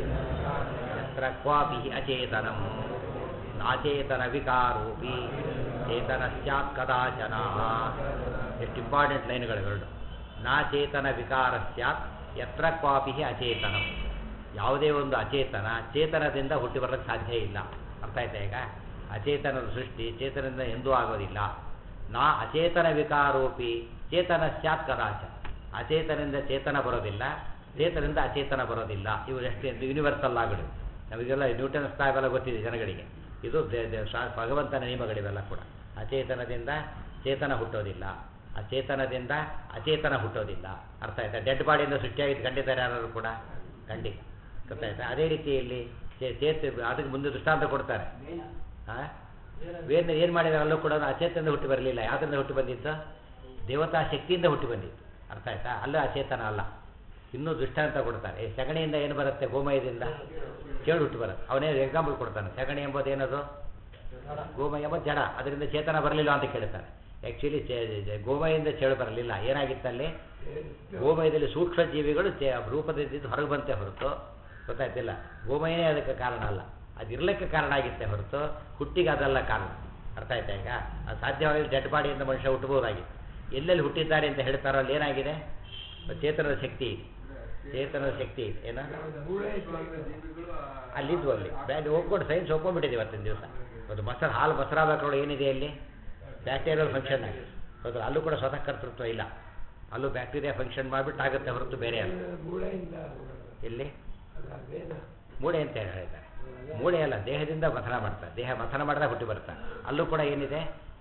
ಯತ್ರ ಕ್ವಾಪಿ ಅಚೇತನಂ ನಾಚೇತನ ವಿಕಾರೋಪಿ ಚೇತನ ಸ್ಯಾತ್ ಕದಾಚನ ಎಷ್ಟು ಇಂಪಾರ್ಟೆಂಟ್ ಲೈನ್ಗಳು ನಾಚೇತನ ವಿಕಾರ ಸ್ಯಾತ್ ಯತ್ರ ಕ್ವಾಪಿ ಅಚೇತನಂ ಯಾವುದೇ ಒಂದು ಅಚೇತನ ಚೇತನದಿಂದ ಹುಟ್ಟಿ ಬರಲಿಕ್ಕೆ ಸಾಧ್ಯ ಇಲ್ಲ ಅರ್ಥ ಆಯ್ತಾ ಈಗ ಅಚೇತನದ ಸೃಷ್ಟಿ ಚೇತನದಿಂದ ಎಂದೂ ಆಗೋದಿಲ್ಲ ನಾ ಅಚೇತನ ವಿಕಾರೋಪಿ ಚೇತನ ಸ್ಯಾತ್ ಕದಾಚ ಅಚೇತನದಿಂದ ಚೇತನ ಬರೋದಿಲ್ಲ ಚೇತನದಿಂದ ಅಚೇತನ ಬರೋದಿಲ್ಲ ಇವು ಎಷ್ಟು ಯೂನಿವರ್ಸಲ್ ಲಾಗಳು ನಮಗೆಲ್ಲ ನ್ಯೂಟನ್ಸ್ ಇವೆಲ್ಲ ಗೊತ್ತಿದೆ ಜನಗಳಿಗೆ ಇದು ದೇ- ದೇ- ಶಾ- ಭಗವಂತನ ನಿಯಮಗಳಿವೆಲ್ಲ ಕೂಡ ಅಚೇತನದಿಂದ ಚೇತನ ಹುಟ್ಟೋದಿಲ್ಲ ಅಚೇತನದಿಂದ ಅಚೇತನ ಹುಟ್ಟೋದಿಲ್ಲ ಅರ್ಥ ಆಯ್ತಾ ಡೆಡ್ ಬಾಡಿಯಿಂದ ಸೃಷ್ಟಿಯಾಗಿದ್ದು ಖಂಡಿತಾರೆ ಯಾರು ಕೂಡ ಖಂಡಿತ ಗೊತ್ತಾಯ್ತಾ ಅದೇ ರೀತಿಯಲ್ಲಿ ಚೇ- ಚೇತ ಅದಕ್ಕೆ ಮುಂದೆ ದೃಷ್ಟಾಂತ ಕೊಡ್ತಾರೆ ಹಾಂ ವೇದ ಏನು ಮಾಡಿದಾರೆ ಅಲ್ಲೂ ಕೂಡ ಅಚೇತನದಿಂದ ಹುಟ್ಟಿ ಬರಲಿಲ್ಲ ಯಾವುದರಿಂದ ಹುಟ್ಟಿ ಬಂದಿತ್ತು ದೇವತಾ ಶಕ್ತಿಯಿಂದ ಹುಟ್ಟಿ ಬಂದಿತ್ತು ಅರ್ಥ ಆಯ್ತಾ ಅಲ್ಲೂ ಅಚೇತನ ಅಲ್ಲ ಇನ್ನೂ ದೃಷ್ಟಾಂತ ಕೊಡ್ತಾರೆ ಈ ಸಗಣಿಯಿಂದ ಏನು ಬರುತ್ತೆ ಗೋಮಯದಿಂದ ಚೇಳು ಹುಟ್ಟಿ ಬರುತ್ತೆ ಅವನೇ ಎಕ್ಸಾಂಪಲ್ ಕೊಡ್ತಾನೆ ಸಗಣಿ ಎಂಬುದು ಏನದು ಗೋಮಯ ಎಂಬ ಜಡ ಅದರಿಂದ ಚೇತನ ಬರಲಿಲ್ಲ ಅಂತ ಕೇಳ್ತಾರೆ ಆ್ಯಕ್ಚುಲಿ ಗೋಮಯದಿಂದ ಚೇಳು ಬರಲಿಲ್ಲ ಏನಾಗಿತ್ತಲ್ಲಿ ಗೋಮಯದಲ್ಲಿ ಸೂಕ್ಷ್ಮ ಜೀವಿಗಳು ಚೇ- ರೂಪದಿಂದ ಹೊರಗೆ ಬಂತೆ ಹೊರತು ಗೊತ್ತಾಯ್ತಿಲ್ಲ ಗೋಮಯನೇ ಅದಕ್ಕೆ ಕಾರಣ ಅಲ್ಲ ಅದು ಇರಲಿಕ್ಕೆ ಕಾರಣ ಆಗಿತ್ತೆ ಹೊರತು ಹುಟ್ಟಿಗೆ ಅದಲ್ಲ ಕಾರಣ ಅರ್ಥ ಆಯ್ತಾ ಈಗ ಅದು ಸಾಧ್ಯವಾಗಿ ಡೆಡ್ ಬಾಡಿಯಿಂದ ಮನುಷ್ಯ ಹುಟ್ಟಬಹುದಾಗಿತ್ತು ಎಲ್ಲೆಲ್ಲಿ ಹುಟ್ಟಿದ್ದಾರೆ ಅಂತ ಹೇಳ್ತಾರೋ ಅಲ್ಲಿ ಏನಾಗಿದೆ ಚೇತನದ ಶಕ್ತಿ ಇದೆ ಚೇತನದ ಶಕ್ತಿ ಇದೆ ಏನೋ ಮೂಳೆ ಇತ್ತು. ಅಲ್ಲಿದ್ವು ಅಲ್ಲಿ ಬ್ಯಾಡ್ ಒಪ್ಕೊಂಡು ಸೈನ್ಸ್ ಒಪ್ಕೊಂಡ್ಬಿಟ್ಟಿದೆ ಇವತ್ತಿನ ದಿವಸ ಅದು ಮೊಸರು ಹಾಲು ಮೊಸರಾಗಬೇಕಲ್ಲ ಏನಿದೆ ಅಲ್ಲಿ ಬ್ಯಾಕ್ಟೀರಿಯಲ್ ಫಂಕ್ಷನ್ ಆಗಿದೆ ಹೌದು ಅಲ್ಲೂ ಕೂಡ ಸ್ವತಃ ಕರ್ತೃತ್ವ ಇಲ್ಲ ಅಲ್ಲೂ ಬ್ಯಾಕ್ಟೀರಿಯಾ ಫಂಕ್ಷನ್ ಮಾಡಿಬಿಟ್ಟು ಆಗುತ್ತೆ ಹೊರತು ಬೇರೆ ಅಲ್ಲ ಮೂಳೆಯಿಂದ ಎಲ್ಲಿ ಅಲ್ಲ ವೇದ ಮೂಳೆ ಅಂತ ಹೇಳಿ ಹೇಳಿದ್ದಾರೆ ಮೂಳೆ ಅಲ್ಲ ದೇಹದಿಂದ ಮಥನ ಮಾಡ್ತಾರೆ ದೇಹ ಮಥನ ಮಾಡಿದಾಗ ಹುಟ್ಟಿ ಬರ್ತಾರೆ ಅಲ್ಲೂ ಕೂಡ ಏನಿದೆ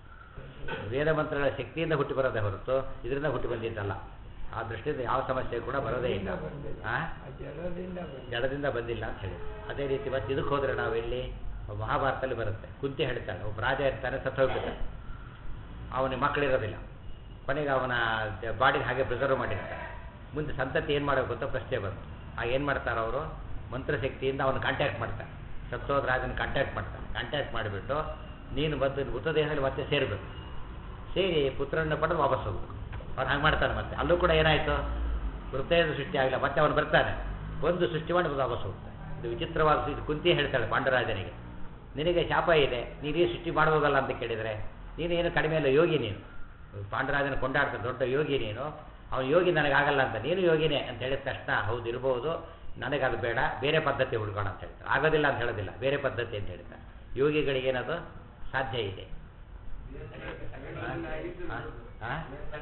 ವೇದ ಮಂತ್ರಗಳ ಶಕ್ತಿಯಿಂದ ಹುಟ್ಟಿ ಬರೋದೇ ಹೊರತು ಇದರಿಂದ ಹುಟ್ಟಿ ಬಂದಿದ್ದಲ್ಲ ಆ ದೃಷ್ಟಿಯಿಂದ ಯಾವ ಸಮಸ್ಯೆ ಕೂಡ ಬರೋದೇ ಇಲ್ಲ ಆ ಆ ಜಡದಿಂದ ಬಂದ ಜಡದಿಂದ ಬಂದಿಲ್ಲ ಅಂತ ಹೇಳಿ ಅದೇ ರೀತಿ ಮತ್ತೆ ಇದಕ್ಕೆ ಹೋದರೆ ನಾವು ಎಲ್ಲಿ ಮಹಾಭಾರತದಲ್ಲಿ ಬರುತ್ತೆ ಕುಂತಿ ಹೇಳ್ತಾಳೆ ಒಬ್ಬ ರಾಜ ಇರ್ತಾನೆ ಸತ್ತು ಹೋಗ್ಬಿಡ್ತಾನೆ ಅವನಿಗೆ ಮಕ್ಕಳಿರೋದಿಲ್ಲ ಕೊನೆಗೆ ಅವನ ಬಾಡಿಗೆ ಹಾಗೆ ಪ್ರಿಸರ್ವ್ ಮಾಡಿರ್ತಾನೆ ಮುಂದೆ ಸಂತತಿ ಏನು ಮಾಡಬೇಕು ಅಂತ ಪ್ರಶ್ನೆ ಬಂತು ಆಗ ಏನು ಮಾಡ್ತಾರೆ ಅವರು ಮಂತ್ರಶಕ್ತಿಯಿಂದ ಅವನು ಕಾಂಟ್ಯಾಕ್ಟ್ ಮಾಡ್ತಾರೆ ಸತ್ತೋದ ರಾಜನ ಕಾಂಟ್ಯಾಕ್ಟ್ ಮಾಡ್ತಾನೆ ಕಾಂಟ್ಯಾಕ್ಟ್ ಮಾಡಿಬಿಟ್ಟು ನೀನು ಬಂದು ಮೃತದೇಹದಲ್ಲಿ ಮತ್ತೆ ಸೇರಬೇಕು ಸೇರಿ ಪುತ್ರನ ಪಡೆದು ವಾಪಸ್ ಹೋಗ್ಬೇಕು ಅವ್ನು ಹಂಗೆ ಮಾಡ್ತಾನೆ ಮತ್ತೆ ಅಲ್ಲೂ ಕೂಡ ಏನಾಯಿತು ಮೃತದೇಹದ ಸೃಷ್ಟಿ ಆಗಲಿಲ್ಲ ಮತ್ತೆ ಅವನು ಬರ್ತಾನೆ ಒಂದು ಸೃಷ್ಟಿ ಮಾಡಿ ಮತ್ತೆ ವಾಪಸ್ ಹೋಗ್ತಾನೆ ಇದು ವಿಚಿತ್ರವಾದ ಇದು ಕುಂತಿ ಹೇಳ್ತಾಳೆ ಪಾಂಡರಾಜನಿಗೆ ನಿನಗೆ ಶಾಪ ಇದೆ ನೀನೇ ಸೃಷ್ಟಿ ಮಾಡ್ಬೋದಲ್ಲ ಅಂತ ಕೇಳಿದರೆ ನೀನು ಏನು ಕಡಿಮೆ ಇಲ್ಲ ಯೋಗಿ ನೀನು ಪಾಂಡರಾಜನ ಕೊಂಡಾಡ್ತಾನೆ ದೊಡ್ಡ ಯೋಗಿ ನೀನು ಅವನು ಯೋಗಿ ನನಗಾಗಲ್ಲ ಅಂತ ನೀನು ಯೋಗಿನೇ ಅಂತ ಹೇಳಿದ ತಕ್ಷಣ ಹೌದು ಇರ್ಬೋದು ನನಗದು ಬೇಡ ಬೇರೆ ಪದ್ಧತಿ ಹುಡ್ಕೋಣ ಅಂತ ಹೇಳ್ತಾರೆ ಆಗೋದಿಲ್ಲ ಅಂತ ಹೇಳೋದಿಲ್ಲ ಬೇರೆ ಪದ್ಧತಿ ಅಂತ ಹೇಳ್ತಾರೆ ಯೋಗಿಗಳಿಗೆ ಏನದು ಸಾಧ್ಯ ಇದೆ ಆ? ಆ?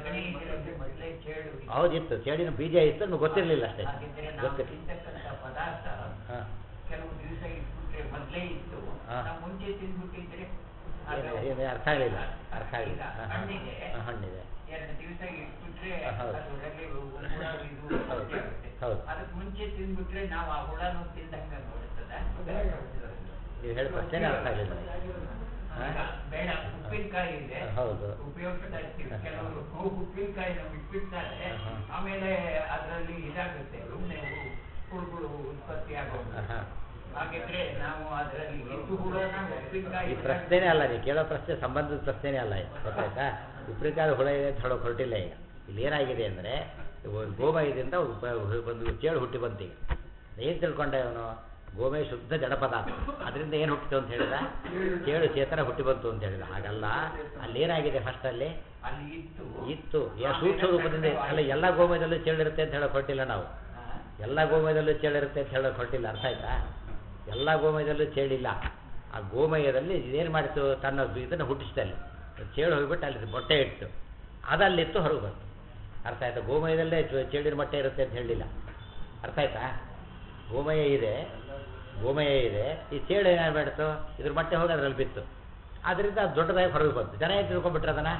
ಹೌದಿತ್ತು ಚೇಳಿನ ಬೀಜ ಇತ್ತು ನಿಮ್ಗೆ ಗೊತ್ತಿರಲಿಲ್ಲ ಅಷ್ಟೇ ಗೊತ್ತಿರಲಿಲ್ಲ ಪದಾರ್ಥ ಹಾಂ ಕೆಲವು ದಿವಸ ಇಟ್ಬಿಟ್ರೆ ಮೊದಲೇ ಇತ್ತು ಹಾ. ನಾವು ಮುಂಚೆ ತಿಂದ್ಬಿಟ್ಟಿದ್ರೆ ಏನು ಏನು ಅರ್ಥ ಆಗಲಿಲ್ಲ ಅರ್ಥ ಆಗಲಿಲ್ಲ ಈಗ ಹಣ್ಣಿದೆ ಹಾಂ ಹಣ್ಣಿದೆ ಎರಡು ದಿವಸ ಇಟ್ಬಿಟ್ರೆ ಹಾ, ಹೌದು. ಅದರಲ್ಲಿ ಹುಳ ಇದು ಹೌದು. ಜಾಸ್ತಿ ಆಗುತ್ತೆ. ಹೌದು. ಅದಕ್ಕೆ ಮುಂಚೆ ತಿಂದ್ಬಿಟ್ರೆ ನಾವು ಆ ಹುಳನು ತಿಂದಂಗೆ ನೋಡ್ತದ ಅದು ಹೇಗಾಗ್ತದೆ? ನೀವು ಹೇಳಿ ಪ್ರಶ್ನೆನೇ ಅರ್ಥ ಆಗಲಿಲ್ಲ ಹಾ? ಈಗ ಬೇಡ ಉಪ್ಪಿನಕಾಯಿ ಇದೆ ಹೌದು. ಉಪಯೋಗಿಸ್ತಾ ಇರ್ತೀವಿ ಕೆಲವರು ಉಪ್ಪಿನಕಾಯಿ ನಾವು ಇಟ್ಬಿಡ್ತಾರೆ ಹಾ. ಆಮೇಲೆ ಅದರಲ್ಲಿ ಇದಾಗುತ್ತೆ ಸುಮ್ಮನೆ ಹುಳುಗಳು ಉತ್ಪತ್ತಿ ಆಗೋದು ಹಾಂ ಹಾಗಿದ್ರೆ ನಾವು ಅದರಲ್ಲಿ ಎಷ್ಟು ಹುಳನ ಉಪ್ಪಿನಕಾಯಿ ಈ ಪ್ರಶ್ನೆನೇ ಅಲ್ಲ ನೀವು ಕೇಳೋ ಪ್ರಶ್ನೆ ಸಂಬಂಧದ ಪ್ರಶ್ನೆನೇ ಅಲ್ಲ ಇದು ಗೊತ್ತಾಯ್ತಾ ಉಪ್ಪಿನಕಾಯಿ ಹುಳ ಇದೆ ಅಂತ ಹೇಳೋಕೆ ಹೊರಟಿಲ್ಲ ಈಗ ಇಲ್ಲಿ ಏನಾಗಿದೆ ಅಂದರೆ ಗೋಮಯದಿಂದ ಉಪ- ಒಂದು ಚೇಳು ಹುಟ್ಟಿ ಬಂತು ಈಗ ಏನು ತಿಳ್ಕೊಂಡೆ ಅವನು ಗೋಮಯ ಶುದ್ಧ ಜಡ ಪದಾರ್ಥ ಅದರಿಂದ ಏನು ಹುಟ್ಟಿತು ಅಂತ ಹೇಳಿದ ಚೇಳು ಚೇತನ ಹುಟ್ಟಿ ಬಂತು ಅಂತ ಹೇಳಿದ ಹಾಗಲ್ಲ ಅಲ್ಲಿ ಏನಾಗಿದೆ ಫಸ್ಟ್ ಅಲ್ಲಿ ಅಲ್ಲಿ ಇತ್ತು ಇತ್ತು ಯಾ ಸೂಕ್ಷ್ಮ ರೂಪದಿಂದ ಇತ್ತು. ಅಲ್ಲ ಎಲ್ಲ ಗೋಮಯದಲ್ಲೂ ಚೇಳು ಇರುತ್ತೆ ಅಂತ ಹೇಳೋಕೆ ಹೊರಟಿಲ್ಲ ನಾವು ಹಾ. ಎಲ್ಲ ಗೋಮಯದಲ್ಲೂ ಚೇಳಿರುತ್ತೆ ಅಂತ ಹೇಳೋಕೆ ಹೊರಟಿಲ್ಲ ಅರ್ಥ ಆಯ್ತಾ ಎಲ್ಲ ಗೋಮಯದಲ್ಲೂ ಚೇಳಿಲ್ಲ ಆ ಗೋಮಯದಲ್ಲಿ ಇದೇನು ಮಾಡಿತು ತನ್ನ ಇದನ್ನು ಹುಟ್ಟಿಸ್ತಲ್ಲಿ ಚೇಳು ಹೋಗ್ಬಿಟ್ಟು ಅಲ್ಲಿ ಮೊಟ್ಟೆ ಇಟ್ಟು ಅದಲ್ಲಿತ್ತು ಹೊರಗೆ ಬಂತು ಅರ್ಥ ಆಯ್ತಾ ಗೋಮಯದಲ್ಲೇ ಚ- ಚೇಳಿನ ಮೊಟ್ಟೆ ಇರುತ್ತೆ ಅಂತ ಹೇಳಲಿಲ್ಲ ಅರ್ಥ ಆಯ್ತಾ ಗೋಮಯ ಇದೆ ಗೋಮಯ ಇದೆ ಈ ಚೇಳು ಏನಾರು ಮಾಡಿತು ಇದ್ರ ಮೊಟ್ಟೆ ಹೋಗಿ ಅದ್ರಲ್ಲಿ ಬಿತ್ತು ಅದರಿಂದ ಅದು ದೊಡ್ಡದಾಗಿ ಹೊರಗೆ ಬಂತು ಜನ ಏನು ತಿಳ್ಕೊಂಡ್ಬಿಟ್ರೆ ಅದನ್ನು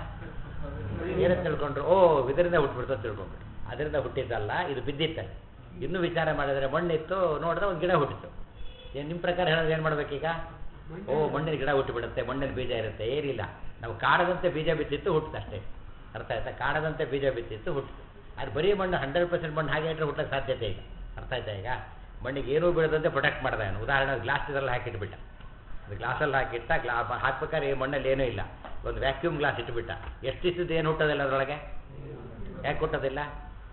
ಏನಂತ ತಿಳ್ಕೊಂಡ್ರು ಓ ಇದರಿಂದ ಹುಟ್ಬಿಡ್ತು ಅಂತ ತಿಳ್ಕೊಂಡ್ಬಿಟ್ರು ಅದರಿಂದ ಹುಟ್ಟಿದ್ದಲ್ಲ ಇದು ಬಿದ್ದಿತ್ತಲ್ಲಿ ಇನ್ನೂ ವಿಚಾರ ಮಾಡಿದರೆ ಮಣ್ಣಿತ್ತು ನೋಡಿದ್ರೆ ಒಂದು ಗಿಡ ಹುಟ್ಟಿತು ಏನು ನಿಮ್ಮ ಪ್ರಕಾರ ಹೇಳೋದು ಏನು ಮಾಡ್ಬೇಕೀಗ ಓ ಮಣ್ಣಿನ ಗಿಡ ಹುಟ್ಟಿಬಿಡುತ್ತೆ ಮಣ್ಣಿನ ಬೀಜ ಇರುತ್ತೆ ಏನಿಲ್ಲ ನಾವು ಕಾಡದಂತೆ ಬೀಜ ಬಿತ್ತಿತ್ತು ಹುಟ್ಟಿತು ಅಷ್ಟೇ ಅರ್ಥ ಆಯ್ತಾ ಕಾಡದಂತೆ ಬೀಜ ಬಿತ್ತಿತ್ತು ಹುಟ್ಟಿತು ಅದು ಬರೀ ಮಣ್ಣು ಹಂಡ್ರೆಡ್ ಪರ್ಸೆಂಟ್ ಮಣ್ಣು ಹಾಗೆ ಇಟ್ಟರೆ ಹುಟ್ಟಕ್ಕೆ ಸಾಧ್ಯತೆ ಈಗ ಅರ್ಥ ಆಯ್ತಾ ಈಗ ಮಣ್ಣಿಗೆ ಏನೂ ಬೀಳದಂತೆ ಪ್ರೊಟೆಕ್ಟ್ ಮಾಡ್ದೆ ಅವನು ಉದಾಹರಣೆ ಗ್ಲಾಸ್ ಇದರಲ್ಲಿ ಹಾಕಿಟ್ಬಿಟ್ಟ ಅದು ಗ್ಲಾಸಲ್ಲಿ ಹಾಕಿಟ್ಟ ಗ್ಲಾ ಹಾಕ್ಬೇಕಾದ್ರೆ ಈ ಮಣ್ಣಲ್ಲಿ ಏನೂ ಇಲ್ಲ ಒಂದು ವ್ಯಾಕ್ಯೂಮ್ ಗ್ಲಾಸ್ ಇಟ್ಬಿಟ್ಟ ಎಷ್ಟು ಇಷ್ಟದ್ದು ಏನು ಹುಟ್ಟೋದಿಲ್ಲ ಅದರೊಳಗೆ ಯಾಕೆ ಹುಟ್ಟೋದಿಲ್ಲ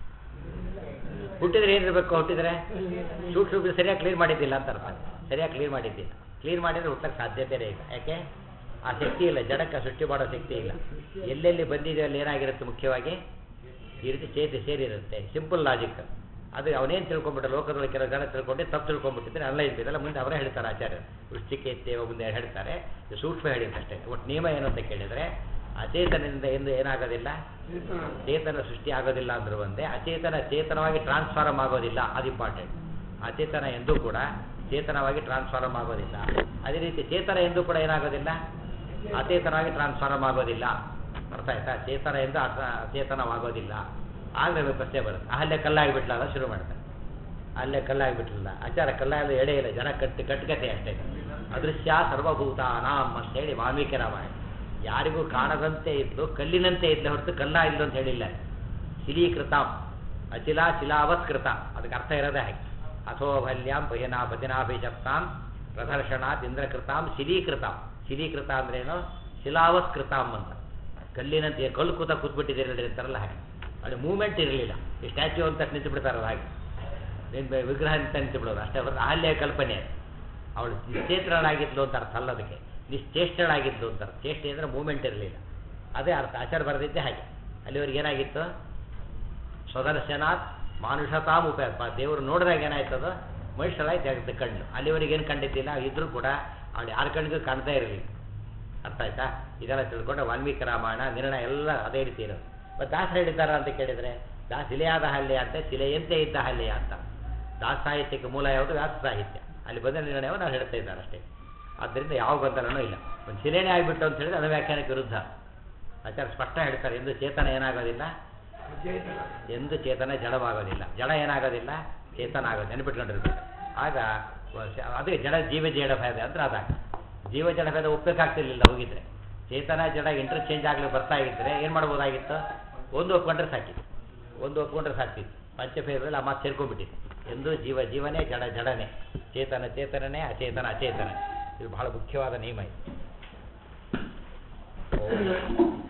ಹುಟ್ಟಿದ್ರೆ ಏನಿರಬೇಕು ಹುಟ್ಟಿದ್ರೆ ಶೂಟ್ ಶೂಟ್ ಸರಿಯಾಗಿ ಕ್ಲೀನ್ ಮಾಡಿದ್ದಿಲ್ಲ ಅಂತ ಅರ್ಥ ಸರಿಯಾಗಿ ಕ್ಲೀನ್ ಮಾಡಿದ್ದಿಲ್ಲ ಕ್ಲೀನ್ ಮಾಡಿದ್ರೆ ಹುಟ್ಟಕ್ಕೆ ಸಾಧ್ಯತೆನೇ ಇಲ್ಲ ಯಾಕೆ ಆ ಶಕ್ತಿ ಇಲ್ಲ ಜಡಕ್ಕೆ ಸೃಷ್ಟಿ ಮಾಡೋ ಶಕ್ತಿ ಇಲ್ಲ ಎಲ್ಲೆಲ್ಲಿ ಬಂದಿದೆ ಅಲ್ಲಿ ಏನಾಗಿರುತ್ತೆ ಮುಖ್ಯವಾಗಿ ಈ ರೀತಿ ಸೇರಿ ಸೇರಿರುತ್ತೆ ಸಿಂಪಲ್ ಲಾಜಿಕ್ ಅದು ಅವನೇನು ತಿಳ್ಕೊಂಬಿಟ್ಟ ಲೋಕದೊಳಗೆ ಕೆಲವು ಜನ ತಿಳ್ಕೊಂಡು ತಪ್ಪು ತಿಳ್ಕೊಂಬಿಟ್ಟಿದ್ರೆ ಅನಲೈಸ್ ಇದೆಲ್ಲ ಮುಂದೆ ಅವರೇ ಹೇಳ್ತಾರೆ ಆಚಾರ್ಯರು ವೃಶ್ಚಿಕೆ ತೇವ ಮುಂದೆ ಹೇಳ್ತಾರೆ ಇದು ಸೂಕ್ಷ್ಮ ಹೇಳಿದ್ದಷ್ಟೇ ಒಟ್ಟು ನಿಯಮ ಏನು ಅಂತ ಕೇಳಿದರೆ ಅಚೇತನದಿಂದ ಎಂದು ಏನಾಗೋದಿಲ್ಲ ಚೇತನ ಚೇತನ ಸೃಷ್ಟಿ ಆಗೋದಿಲ್ಲ ಅಂದ್ರೂ ಒಂದೇ ಅಚೇತನ ಚೇತನವಾಗಿ ಟ್ರಾನ್ಸ್ಫಾರ್ಮ್ ಆಗೋದಿಲ್ಲ ಅದು ಇಂಪಾರ್ಟೆಂಟ್ ಅಚೇತನ ಎಂದೂ ಕೂಡ ಚೇತನವಾಗಿ ಟ್ರಾನ್ಸ್ಫಾರ್ಮ್ ಆಗೋದಿಲ್ಲ ಅದೇ ರೀತಿ ಚೇತನ ಎಂದು ಕೂಡ ಏನಾಗೋದಿಲ್ಲ ಅಚೇತನವಾಗಿ ಟ್ರಾನ್ಸ್ಫಾರ್ಮ್ ಆಗೋದಿಲ್ಲ ಅರ್ಥ ಆಯ್ತಾ ಚೇತನ ಎಂದು ಅಚ- ಅಚೇತನವಾಗೋದಿಲ್ಲ ಆಗಲೇ ನಮಗೆ ಪ್ರಶ್ನೆ ಬರುತ್ತೆ ಅಲ್ಲೇ ಕಲ್ಲಾಗಿಬಿಟ್ಲ ಅಂತ ಶುರು ಮಾಡ್ತಾರೆ ಅಲ್ಲೇ ಕಲ್ಲಾಗಿಬಿಟ್ರಲ್ಲ ಆಚಾರ ಕಲ್ಲಾಗಲು ಎಡೆ ಇಲ್ಲ ಜನ ಕಟ್ಟಿ ಕಟ್ಟುಕತೆ ಅಷ್ಟೇ ಅದೃಶ್ಯ ಸರ್ವಭೂತಾನಾಂ ಅಂತ ಹೇಳಿ ವಾಲ್ಮೀಕಿ ರಾಮಾಯಣ ಯಾರಿಗೂ ಕಾಣದಂತೆ ಇದ್ದು ಕಲ್ಲಿನಂತೆ ಇದ್ದ ಹೊರತು ಕಲ್ಲ ಇಲ್ಲ ಅಂತ ಹೇಳಿಲ್ಲ ಶಿಲೀಕೃತಾಂ ಅಚಿಲ ಶಿಲಾವತ್ಕೃತ ಅದಕ್ಕೆ ಅರ್ಥ ಇರೋದೇ ಹಾಗೆ ಅಥೋಭಲ್ಯಾಂ ಭಯನಾ ಭಜನಾಭಿಜಪ್ತಾಂ ಪ್ರದರ್ಶನಾತ್ ಇಂದ್ರಕೃತಾಂ ಶಿಲೀಕೃತಾಂ ಶಿಲೀಕೃತ ಅಂದ್ರೇನು ಶಿಲಾವತ್ಕೃತಾಂ ಅಂತ ಕಲ್ಲಿನಂತೆ ಕಲ್ಲು ಕೂತ ಕೂತ್ಬಿಟ್ಟಿದ್ದೀರಿ ಅಂತಾರಲ್ಲ ಹಾಗೆ ಅಲ್ಲಿ ಮೂವ್ಮೆಂಟ್ ಇರಲಿಲ್ಲ ಈ ಸ್ಟ್ಯಾಚ್ಯೂ ಅಂತ ನಿಂತು ಬಿಡ್ತಾರಲ್ಲ ಹಾಗೆ ನಿನ್ನ ವಿಗ್ರಹ ಅಂತ ನಿಂತು ಬಿಡೋದು ಅಷ್ಟೇ ಹೊರತು ಅಲ್ಲೇ ಕಲ್ಪನೆ ಅದು ಅವಳು ನಿಶ್ಚೇತ್ರಳಾಗಿದ್ಲು ಅಂತ ಅರ್ಥ ಅಲ್ಲ ಅದಕ್ಕೆ ನಿಶ್ಚೇಷ್ಟಳಾಗಿದ್ಲು ಅಂತ ಅರ್ಥ ಚೇಷ್ಟೆ ಅಂದರೆ ಮೂವ್ಮೆಂಟ್ ಇರಲಿಲ್ಲ ಅದೇ ಅರ್ಥ ಆಚಾರ ಬರೆದಿದ್ದೆ ಹಾಗೆ ಅಲ್ಲಿವರೆಗೆ ಏನಾಗಿತ್ತು ಸ್ವದರ್ಶನಾತ್ ಮಾನುಷತಾಂ ಉಪಯೋಗ ದೇವರು ನೋಡಿದಾಗ ಏನಾಯ್ತದ ಮನುಷ್ಯರಾಗಿ ಜಗತ್ತು ಕಣ್ಣು ಅಲ್ಲಿವರೆಗೆ ಏನು ಕಂಡಿದ್ದಿಲ್ಲ ಇದ್ರೂ ಕೂಡ ಅವಳು ಯಾರ ಕಣ್ಣಿಗೂ ಕಾಣ್ತಾ ಇರಲಿಲ್ಲ ಅರ್ಥ ಆಯ್ತಾ ಇದೆಲ್ಲ ತಿಳ್ಕೊಂಡ್ರೆ ವಾಲ್ಮೀಕಿ ರಾಮಾಯಣ ನಿರ್ಣಯ ಎಲ್ಲ ಅದೇ ರೀತಿ ಇರೋದು ಮತ್ತು ದಾಸ ಹೇಳಿದ್ದಾರ ಅಂತ ಕೇಳಿದರೆ ದಾ ಶಿಲೆಯಾದ ಹಲ್ಲೆ ಅಂತ ಶಿಲೆಯಂತೆ ಇದ್ದ ಹಲ್ಲೆಯ ಅಂತ ದಾಸ ಸಾಹಿತ್ಯಕ್ಕೆ ಮೂಲ ಯಾವುದು ವ್ಯಾಸ ಸಾಹಿತ್ಯ ಅಲ್ಲಿ ಬಂದ ನಿರ್ಣಯವನ್ನು ನಾವು ಹೇಳ್ತಾ ಇದ್ದಾರೆ ಅಷ್ಟೇ ಆದ್ದರಿಂದ ಯಾವ ಗೊಂದಲನೂ ಇಲ್ಲ ಒಂದು ಶಿಲೆನೇ ಆಗಿಬಿಟ್ಟು ಅಂತ ಹೇಳಿದ್ರೆ ಅದು ವ್ಯಾಖ್ಯಾನಕ್ಕೆ ವಿರುದ್ಧ ಆಚಾರ್ಯ ಸ್ಪಷ್ಟ ಹೇಳ್ತಾರೆ ಎಂದು ಚೇತನ ಏನಾಗೋದಿಲ್ಲ ಚೇತನ ಎಂದು ಚೇತನ ಜಡವಾಗೋದಿಲ್ಲ ಜಡ ಏನಾಗೋದಿಲ್ಲ ಚೇತನ ಆಗೋದು ನೆನಪಿಟ್ಕೊಂಡಿರ್ಬೇಕು ಆಗ ವ- ಅದೇ ಜಡ ಜೀವ ಜಡ ಭೇದ ಅಂದ್ರೆ ಅದಾಗ ಜೀವ ಜಡ ಭೇದ ಒಪ್ಪಬೇಕಾಗ್ತಿರ್ಲಿಲ್ಲ ಹೋಗಿದ್ರೆ ಚೇತನ ಜಡ ಇಂಟರ್ಚೇಂಜ್ ಆಗಲಿ ಬರ್ತಾ ಇದ್ದರೆ ಏನು ಮಾಡ್ಬೋದಾಗಿತ್ತು ಒಂದು ಒಪ್ಕೊಂಡ್ರೆ ಸಾಕಿತ್ತು ಒಂದು ಒಪ್ಕೊಂಡ್ರೆ ಸಾಕಿತ್ತು ಪಂಚಭೇದದಲ್ಲಿ ಆ ಮಾತು ಸೇರ್ಕೊಂಡ್ಬಿಟ್ಟಿತ್ತು ಎಂದು ಜೀವ ಜೀವನೇ ಜಡ ಜಡನೇ ಚೇತನ ಚೇತನನೇ ಅಚೇತನ ಅಚೇತನ ಇದು ಬಹಳ ಮುಖ್ಯವಾದ ನಿಯಮ ಇದು ಓಂ